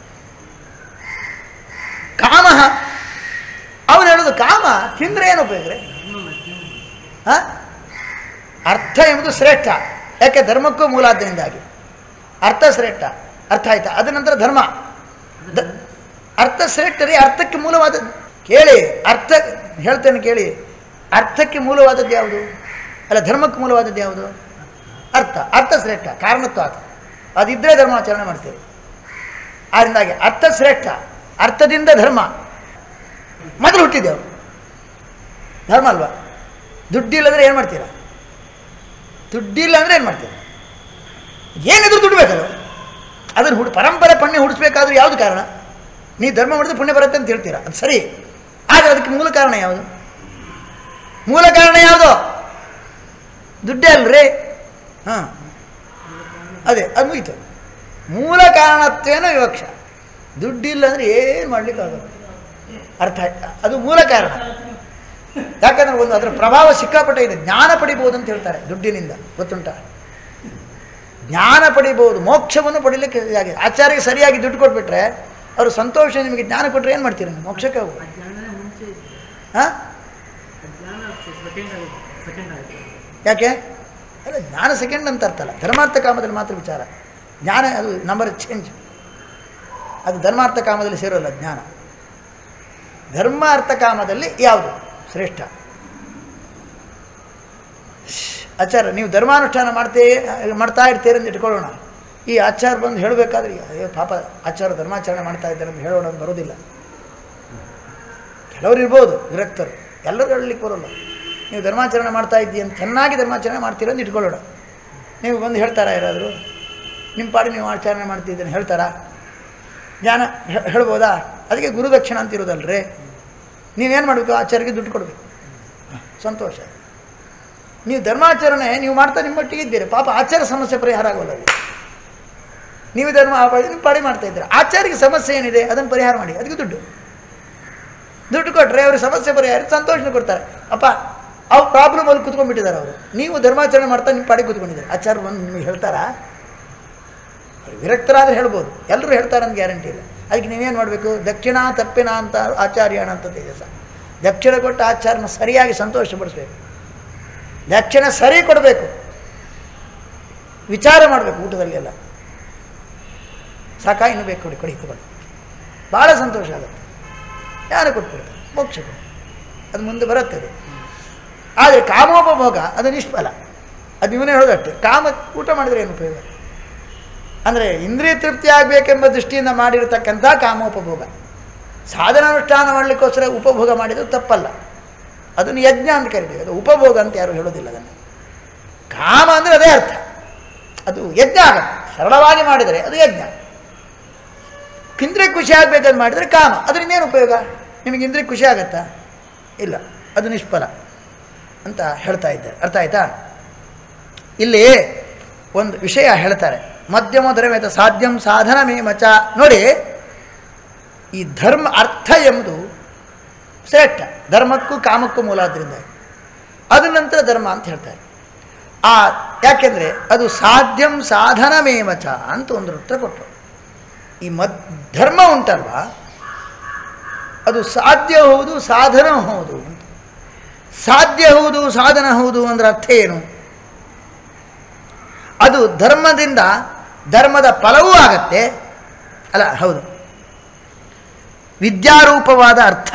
Speaker 1: ಕಾಮ ಅವನು ಹೇಳೋದು ಕಾಮ ತಿಂದ್ರೆ ಏನು ಉಪಯೋಗ ರೀ ಹಾಂ ಅರ್ಥ ಎಂಬುದು ಶ್ರೇಷ್ಠ ಯಾಕೆ ಧರ್ಮಕ್ಕೂ ಮೂಲಾದ್ದರಿಂದಾಗಿ ಅರ್ಥ ಶ್ರೇಷ್ಠ ಅರ್ಥ ಆಯ್ತಾ ಅದ ನಂತರ ಧರ್ಮ ದ- ಅರ್ಥ ಶ್ರೇಷ್ಠ ರೀ ಅರ್ಥಕ್ಕೆ ಮೂಲವಾದ ಕೇಳಿ ಅರ್ಥ ಹೇಳ್ತೇನೆ ಕೇಳಿ ಅರ್ಥಕ್ಕೆ ಮೂಲವಾದದ್ದು ಯಾವುದು ಅಲ್ಲ ಧರ್ಮಕ್ಕೆ ಮೂಲವಾದದ್ದು ಯಾವುದು ಅರ್ಥ ಅರ್ಥ ಶ್ರೇಷ್ಠ ಕಾರಣತ್ವ ಅದು ಅದಿದ್ದರೆ ಧರ್ಮಾಚರಣೆ ಮಾಡ್ತೇವೆ ಆದ್ದರಿಂದಾಗಿ ಅರ್ಥ ಶ್ರೇಷ್ಠ ಅರ್ಥದಿಂದ ಧರ್ಮ ಮೊದಲು ಹುಟ್ಟಿದ್ದೆವು ಧರ್ಮ ಅಲ್ವಾ ದುಡ್ಡಿಲ್ಲಂದ್ರೆ ಏನು ಮಾಡ್ತೀರಾ ದುಡ್ಡಿಲ್ಲ ಅಂದರೆ ಏನು ಮಾಡ್ತೀರಾ ಏನಿದ್ರು ದುಡ್ಡು ಬೇಕಲ್ಲ ಅದನ್ನು ಹುಡು ಪರಂಪರೆ ಪುಣ್ಯ ಹುಡಿಸ್ಬೇಕಾದ್ರೂ ಯಾವುದು ಕಾರಣ ನೀ ಧರ್ಮ ಮಾಡಿದ್ರೆ ಪುಣ್ಯ ಬರುತ್ತೆ ಅಂತ ಹೇಳ್ತೀರಾ ಅದು ಸರಿ ಆದರೆ ಅದಕ್ಕೆ ಮೂಲ ಕಾರಣ ಯಾವುದು ಮೂಲ ಕಾರಣ ಯಾವುದು ದುಡ್ಡೇ ಅಲ್ರಿ ಹಾಂ ಅದೇ ಅದು ಮುಗೀತು ಮೂಲ ಕಾರಣತ್ವೇನೋ ವಿವಕ್ಷ ದುಡ್ಡಿಲ್ಲ ಅಂದರೆ ಏನು ಮಾಡಲಿಕ್ಕಾಗಲ್ಲ ಅರ್ಥ ಆಯ್ತಾ ಅದು ಮೂಲ ಕಾರಣ ಯಾಕಂದ್ರೆ ಒಂದು ಅದರ ಪ್ರಭಾವ ಸಿಕ್ಕಾಪಟ್ಟೆ ಇದೆ ಜ್ಞಾನ ಪಡಿಬೋದು ಅಂತ ಹೇಳ್ತಾರೆ ದುಡ್ಡಿನಿಂದ ಗೊತ್ತುಂಟ ಜ್ಞಾನ ಪಡಿಬೋದು ಮೋಕ್ಷವನ್ನು ಪಡಿಲಿಕ್ಕೆ ಆಗಿದೆ ಆಚಾರ್ಯಗೆ ಸರಿಯಾಗಿ ದುಡ್ಡು ಕೊಟ್ಬಿಟ್ರೆ ಅವರು ಸಂತೋಷ ನಿಮಗೆ ಜ್ಞಾನ ಕೊಟ್ಟರೆ ಏನು ಮಾಡ್ತೀರ ನೀವು ಮೋಕ್ಷಕ್ಕೆ ಹೋಗು
Speaker 2: ಅಜ್ಞಾನನೇ ಮುಂಚೆ ಇತ್ತು.
Speaker 1: ಹಾಂ
Speaker 2: ಅಜ್ಞಾನ ಸೆಕೆಂಡ್ ಆಗುತ್ತೆ ಸೆಕೆಂಡ್ ಆಗುತ್ತೆ
Speaker 1: ಯಾಕೆ ಅಲ್ಲ ಜ್ಞಾನ ಸೆಕೆಂಡ್ ಅಂತ ಅರ್ಥ ಅಲ್ಲ ಧರ್ಮಾರ್ಥ ಕಾಮದಲ್ಲಿ ಮಾತ್ರ ವಿಚಾರ ಜ್ಞಾನ ಅದು ನಂಬರ್ ಚೇಂಜ್ ಅದು ಧರ್ಮಾರ್ಥ ಕಾಮದಲ್ಲಿ ಸೇರೋಲ್ಲ ಜ್ಞಾನ ಧರ್ಮ ಅರ್ಥ ಕಾಮದಲ್ಲಿ ಯಾವುದು ಶ್ರೇಷ್ಠ ಆಚಾರ ನೀವು ಧರ್ಮಾನುಷ್ಠಾನ ಮಾಡ್ತೇ ಮಾಡ್ತಾ ಇರ್ತೀರಿ ಅಂತ ಇಟ್ಕೊಳ್ಳೋಣ ಈ ಆಚಾರ ಬಂದು ಹೇಳಬೇಕಾದ್ರೆ ಅಯ್ಯೋ ಪಾಪ ಆಚಾರ ಧರ್ಮಾಚರಣೆ ಮಾಡ್ತಾ ಇದ್ದಾರೆ ಅಂತ ಹೇಳೋಣ ಅಂತ ಬರೋದಿಲ್ಲ ಕೆಲವರು ಇರ್ಬೋದು ವಿರಕ್ತರು ಎಲ್ಲರೂ ಹೇಳಲಿಕ್ಕೆ ಬರೋಲ್ಲ ನೀವು ಧರ್ಮಾಚರಣೆ ಮಾಡ್ತಾ ಇದ್ದೀರಿ ಅಂತ ಚೆನ್ನಾಗಿ ಧರ್ಮಾಚರಣೆ ಮಾಡ್ತೀರ ಅಂತ ಇಟ್ಕೊಳ್ಳೋಣ ನೀವು ಬಂದು ಹೇಳ್ತಾರಾ ಯಾರಾದರೂ ನಿಮ್ಮ ಪಾಡಿ ನೀವು ಆಚರಣೆ ಮಾಡ್ತಿದ್ದೀರಿ ಹೇಳ್ತಾರಾ ಜ್ಞಾನ ಹೇ- ಹೇಳ್ಬೋದಾ ಅದಕ್ಕೆ ಗುರುದಕ್ಷಿಣ ಅಂತ ಇರೋದಲ್ರಿ ನೀವೇನು ಮಾಡಬೇಕು ಆಚಾರ್ಯಗೆ ದುಡ್ಡು ಕೊಡಬೇಕು ಸಂತೋಷ ನೀವು ಧರ್ಮಾಚರಣೆ ನೀವು ಮಾಡ್ತಾ ನಿಮ್ಮ ಮಟ್ಟಿಗೆ ಇದ್ದೀರಿ ಪಾಪ ಆಚಾರ ಸಮಸ್ಯೆ ಪರಿಹಾರ ಆಗೋಲ್ಲ ಅಲ್ಲಿ. ನೀವು ಧರ್ಮ ಆ ಪಾಡಿ ನಿಮ್ಮ ಪಾಡಿ ಮಾಡ್ತಾ ಇದ್ದೀರಾ ಆಚಾರ್ಯಗೆ ಸಮಸ್ಯೆ ಏನಿದೆ ಅದನ್ನು ಪರಿಹಾರ ಮಾಡಿ ಅದಕ್ಕೆ ದುಡ್ಡು ದುಡ್ಡು ಕೊಟ್ಟರೆ ಅವ್ರಿಗೆ ಸಮಸ್ಯೆ ಪರಿಹಾರ ಸಂತೋಷನ ಕೊಡ್ತಾರೆ ಅಪ್ಪ ಅವ್ರ ಪ್ರಾಬ್ಲಮ್ ಅಲ್ಲಿ ಕುತ್ಕೊಂಡ್ಬಿಟ್ಟಿದ್ದಾರೆ ಅವರು ನೀವು ಧರ್ಮಾಚರಣೆ ಮಾಡ್ತಾ ನಿಮ್ಮ ಪಾಡಿಗೆ ಕೂತ್ಕೊಂಡಿದ್ದಾರೆ ಆಚಾರ್ಯ ಬಂದು ನಿಮಗೆ ಹೇಳ್ತಾರಾ ಅವ್ರು ವಿರಕ್ತರಾದ್ರೆ ಹೇಳ್ಬೋದು ಎಲ್ಲರೂ ಹೇಳ್ತಾರೆ ಅಂತ ಗ್ಯಾರಂಟಿ ಇಲ್ಲ ಅದಕ್ಕೆ ನೀವೇನು ಮಾಡಬೇಕು ದಕ್ಷಿಣ ತಪ್ಪಿನ ಅಂತ ಆಚಾರ್ಯಣ ಅಂತ ತೇಜಸ ದಕ್ಷಿಣ ಕೊಟ್ಟ ಆಚಾರ್ಯನ ಸರಿಯಾಗಿ ಸಂತೋಷಪಡಿಸ್ಬೇಕು ದಕ್ಷಿಣ ಸರಿ ಕೊಡಬೇಕು ವಿಚಾರ ಮಾಡಬೇಕು ಊಟದಲ್ಲಿ ಎಲ್ಲ ಸಾಕಾ ಇನ್ನು ಬೇಕು ಕೊಡಿ ಕೊಡಿ ತಗೊಳ್ಳಿ ಭಾಳ ಸಂತೋಷ ಆಗುತ್ತೆ ಯಾರು ಕೊಟ್ಬಿಡ್ತಾರೆ ಮೋಕ್ಷ ಕೊಡು. ಅದು ಮುಂದೆ ಬರುತ್ತದೆ ಆದರೆ ಕಾಮೋಪಭೋಗ ಅದು ನಿಷ್ಫಲ ಅದು ಇವನೇ ಹೇಳೋದಷ್ಟೇ ಕಾಮ ಊಟ ಮಾಡಿದರೆ ಏನು ಉಪಯೋಗ ಅಂದರೆ ಇಂದ್ರಿಯ ತೃಪ್ತಿ ಆಗಬೇಕೆಂಬ ದೃಷ್ಟಿಯಿಂದ ಮಾಡಿರತಕ್ಕಂಥ ಕಾಮೋಪಭೋಗ ಸಾಧನಾನುಷ್ಠಾನ ಮಾಡಲಿಕ್ಕೋಸ್ಕರ ಉಪಭೋಗ ಮಾಡಿದ್ದು ತಪ್ಪಲ್ಲ ಅದನ್ನು ಯಜ್ಞ ಅಂತ ಕರಿಬೇಕು ಅದು ಉಪಭೋಗ ಅಂತ ಯಾರು ಹೇಳೋದಿಲ್ಲ ಅದನ್ನು ಕಾಮ ಅಂದರೆ ಅದೇ ಅರ್ಥ ಅದು ಯಜ್ಞ ಆಗತ್ತೆ ಸರಳವಾಗಿ ಮಾಡಿದರೆ ಅದು ಯಜ್ಞ ಇಂದ್ರಿಯ ಖುಷಿ ಆಗಬೇಕಂತ ಮಾಡಿದರೆ ಕಾಮ ಅದರಿಂದ ಏನು ಉಪಯೋಗ ನಿಮಗೆ ಇಂದ್ರಿಯ ಖುಷಿ ಆಗತ್ತಾ ಇಲ್ಲ ಅದು ನಿಷ್ಫಲ ಅಂತ ಹೇಳ್ತಾ ಇದ್ದಾರೆ ಅರ್ಥ ಆಯ್ತಾ ಇಲ್ಲಿ ಒಂದು ವಿಷಯ ಹೇಳ್ತಾರೆ ಮಧ್ಯಮ ಧರ್ಮೇತ ಸಾಧ್ಯಂ ಸಾಧನ ಮೇ ಮಚ ನೋಡಿ ಈ ಧರ್ಮ ಅರ್ಥ ಎಂಬುದು ಶ್ರೇಷ್ಠ ಧರ್ಮಕ್ಕೂ ಕಾಮಕ್ಕೂ ಮೂಲ ಆದ್ದರಿಂದ ಅದ ನಂತರ ಧರ್ಮ ಅಂತ ಹೇಳ್ತಾರೆ ಆ ಯಾಕೆಂದರೆ ಅದು ಸಾಧ್ಯಂ ಸಾಧನ ಮೇಮಚ ಅಂತ ಒಂದು ಉತ್ತರ ಕೊಟ್ಟರು ಈ ಮದ್ ಧರ್ಮ ಉಂಟಲ್ವಾ ಅದು ಸಾಧ್ಯ ಹೌದು ಸಾಧನ ಹೌದು ಅಂತ ಸಾಧ್ಯ ಹೌದು ಸಾಧನ ಹೌದು ಅಂದ್ರೆ ಅರ್ಥ ಏನು ಅದು ಧರ್ಮದಿಂದ ಧರ್ಮದ ಫಲವೂ ಆಗತ್ತೆ ಅಲ್ಲ ಹೌದು ವಿದ್ಯಾರೂಪವಾದ ಅರ್ಥ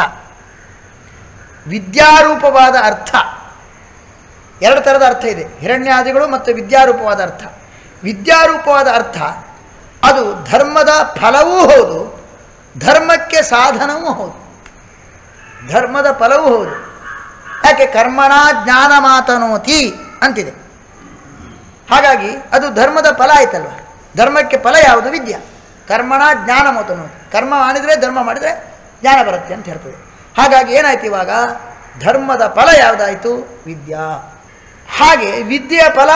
Speaker 1: ವಿದ್ಯಾರೂಪವಾದ ಅರ್ಥ ಎರಡು ಥರದ ಅರ್ಥ ಇದೆ ಹಿರಣ್ಯಾದಿಗಳು ಮತ್ತು ವಿದ್ಯಾರೂಪವಾದ ಅರ್ಥ ವಿದ್ಯಾರೂಪವಾದ ಅರ್ಥ ಅದು ಧರ್ಮದ ಫಲವೂ ಹೌದು ಧರ್ಮಕ್ಕೆ ಸಾಧನವೂ ಹೌದು ಧರ್ಮದ ಫಲವೂ ಹೌದು ಯಾಕೆ ಕರ್ಮಣ ಜ್ಞಾನ ಮಾತನೋತಿ ಅಂತಿದೆ ಹಾಗಾಗಿ ಅದು ಧರ್ಮದ ಫಲ ಆಯ್ತಲ್ವ ಧರ್ಮಕ್ಕೆ ಫಲ ಯಾವುದು ವಿದ್ಯಾ ಕರ್ಮಣ ಜ್ಞಾನ ಮಾತನೋತಿ ಕರ್ಮ ಮಾಡಿದರೆ ಧರ್ಮ ಮಾಡಿದರೆ ಜ್ಞಾನ ಬರುತ್ತೆ ಅಂತ ಹೇಳ್ತದೆ ಹಾಗಾಗಿ ಏನಾಯ್ತು ಇವಾಗ ಧರ್ಮದ ಫಲ ಯಾವುದಾಯಿತು ವಿದ್ಯಾ ಹಾಗೆ ವಿದ್ಯೆಯ ಫಲ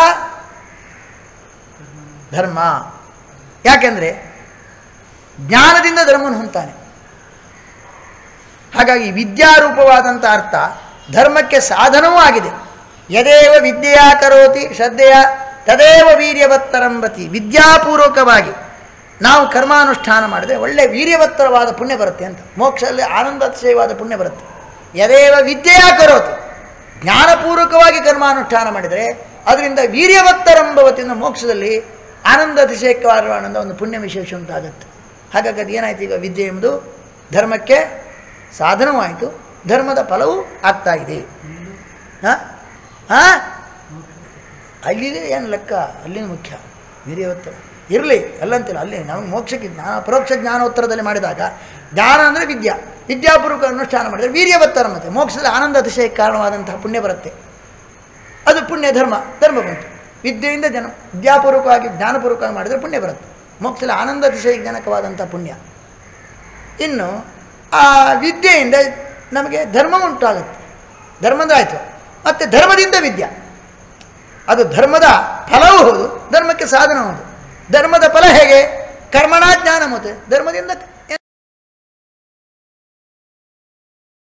Speaker 1: ಧರ್ಮ ಯಾಕೆಂದರೆ ಜ್ಞಾನದಿಂದ ಧರ್ಮವನ್ನು ಹೊಂತಾನೆ ಹಾಗಾಗಿ ವಿದ್ಯಾರೂಪವಾದಂಥ ಅರ್ಥ ಧರ್ಮಕ್ಕೆ ಸಾಧನವೂ ಆಗಿದೆ ಯದೇವ ವಿದ್ಯೆಯ ಕರೋತಿ ಶ್ರದ್ಧೆಯ ತದೇವ ವೀರ್ಯವತ್ತರಂಬತಿ ವಿದ್ಯಾಪೂರ್ವಕವಾಗಿ ನಾವು ಕರ್ಮಾನುಷ್ಠಾನ ಮಾಡಿದ್ರೆ ಒಳ್ಳೆ ವೀರ್ಯವತ್ತರವಾದ ಪುಣ್ಯ ಬರುತ್ತೆ ಅಂತ ಮೋಕ್ಷದಲ್ಲಿ ಆನಂದತಿಶಯವಾದ ಪುಣ್ಯ ಬರುತ್ತೆ ಯದೇವ ವಿದ್ಯೆಯ ಕರೋತಿ ಜ್ಞಾನಪೂರ್ವಕವಾಗಿ ಕರ್ಮಾನುಷ್ಠಾನ ಮಾಡಿದರೆ ಅದರಿಂದ ವೀರ್ಯವತ್ತರಂಭವತಿಯಿಂದ ಮೋಕ್ಷದಲ್ಲಿ ಆನಂದ ಅತಿಶಯಕವಾದ ಒಂದು ಪುಣ್ಯ ವಿಶೇಷ ಉಂಟಾಗತ್ತೆ ಹಾಗಾಗಿ ಅದು ಏನಾಯ್ತು ಈಗ ವಿದ್ಯೆ ಎಂಬುದು ಧರ್ಮಕ್ಕೆ ಸಾಧನವೂ ಆಯಿತು ಧರ್ಮದ ಫಲವೂ ಆಗ್ತಾ ಇದೆ ಹಾಂ ಹಾಂ ಅಲ್ಲಿದೆ ಏನು ಲೆಕ್ಕ ಅಲ್ಲಿನ ಮುಖ್ಯ ವೀರ್ಯವತ್ತರ ಇರಲಿ ಅಲ್ಲಂತಿಲ್ಲ ಅಲ್ಲಿ ನಮಗೆ ಮೋಕ್ಷಕ್ಕೆ ಜ್ಞಾನ ಪರೋಕ್ಷ ಜ್ಞಾನೋತ್ತರದಲ್ಲಿ ಮಾಡಿದಾಗ ಜ್ಞಾನ ಅಂದರೆ ವಿದ್ಯಾ ವಿದ್ಯಾಪೂರ್ವಕ ಅನುಷ್ಠಾನ ಮಾಡಿದರೆ ವೀರ್ಯವತ್ತರ ಮತ್ತೆ ಮೋಕ್ಷದಲ್ಲಿ ಆನಂದ ಅತಿಶಯಕ್ಕೆ ಕಾರಣವಾದಂತಹ ಪುಣ್ಯ ಬರುತ್ತೆ ಅದು ಪುಣ್ಯ ಧರ್ಮ ಧರ್ಮ ಬಂತು ವಿದ್ಯೆಯಿಂದ ಜನ ವಿದ್ಯಾಪೂರ್ವಕವಾಗಿ ಜ್ಞಾನಪೂರ್ವಕವಾಗಿ ಮಾಡಿದರೆ ಪುಣ್ಯ ಬರುತ್ತೆ ಮೋಕ್ಷದಲ್ಲಿ ಆನಂದ ಅತಿಶಯಜನಕವಾದಂಥ ಪುಣ್ಯ ಇನ್ನು ಆ ವಿದ್ಯೆಯಿಂದ ನಮಗೆ ಧರ್ಮ ಉಂಟಾಗುತ್ತೆ ಧರ್ಮದ ಆಯಿತು ಮತ್ತು ಧರ್ಮದಿಂದ ವಿದ್ಯಾ ಅದು ಧರ್ಮದ ಫಲವೂ ಹೌದು ಧರ್ಮಕ್ಕೆ ಸಾಧನ ಹೌದು ಧರ್ಮದ ಫಲ ಹೇಗೆ ಕರ್ಮಣ ಜ್ಞಾನ ಮತ್ತೆ ಧರ್ಮದಿಂದ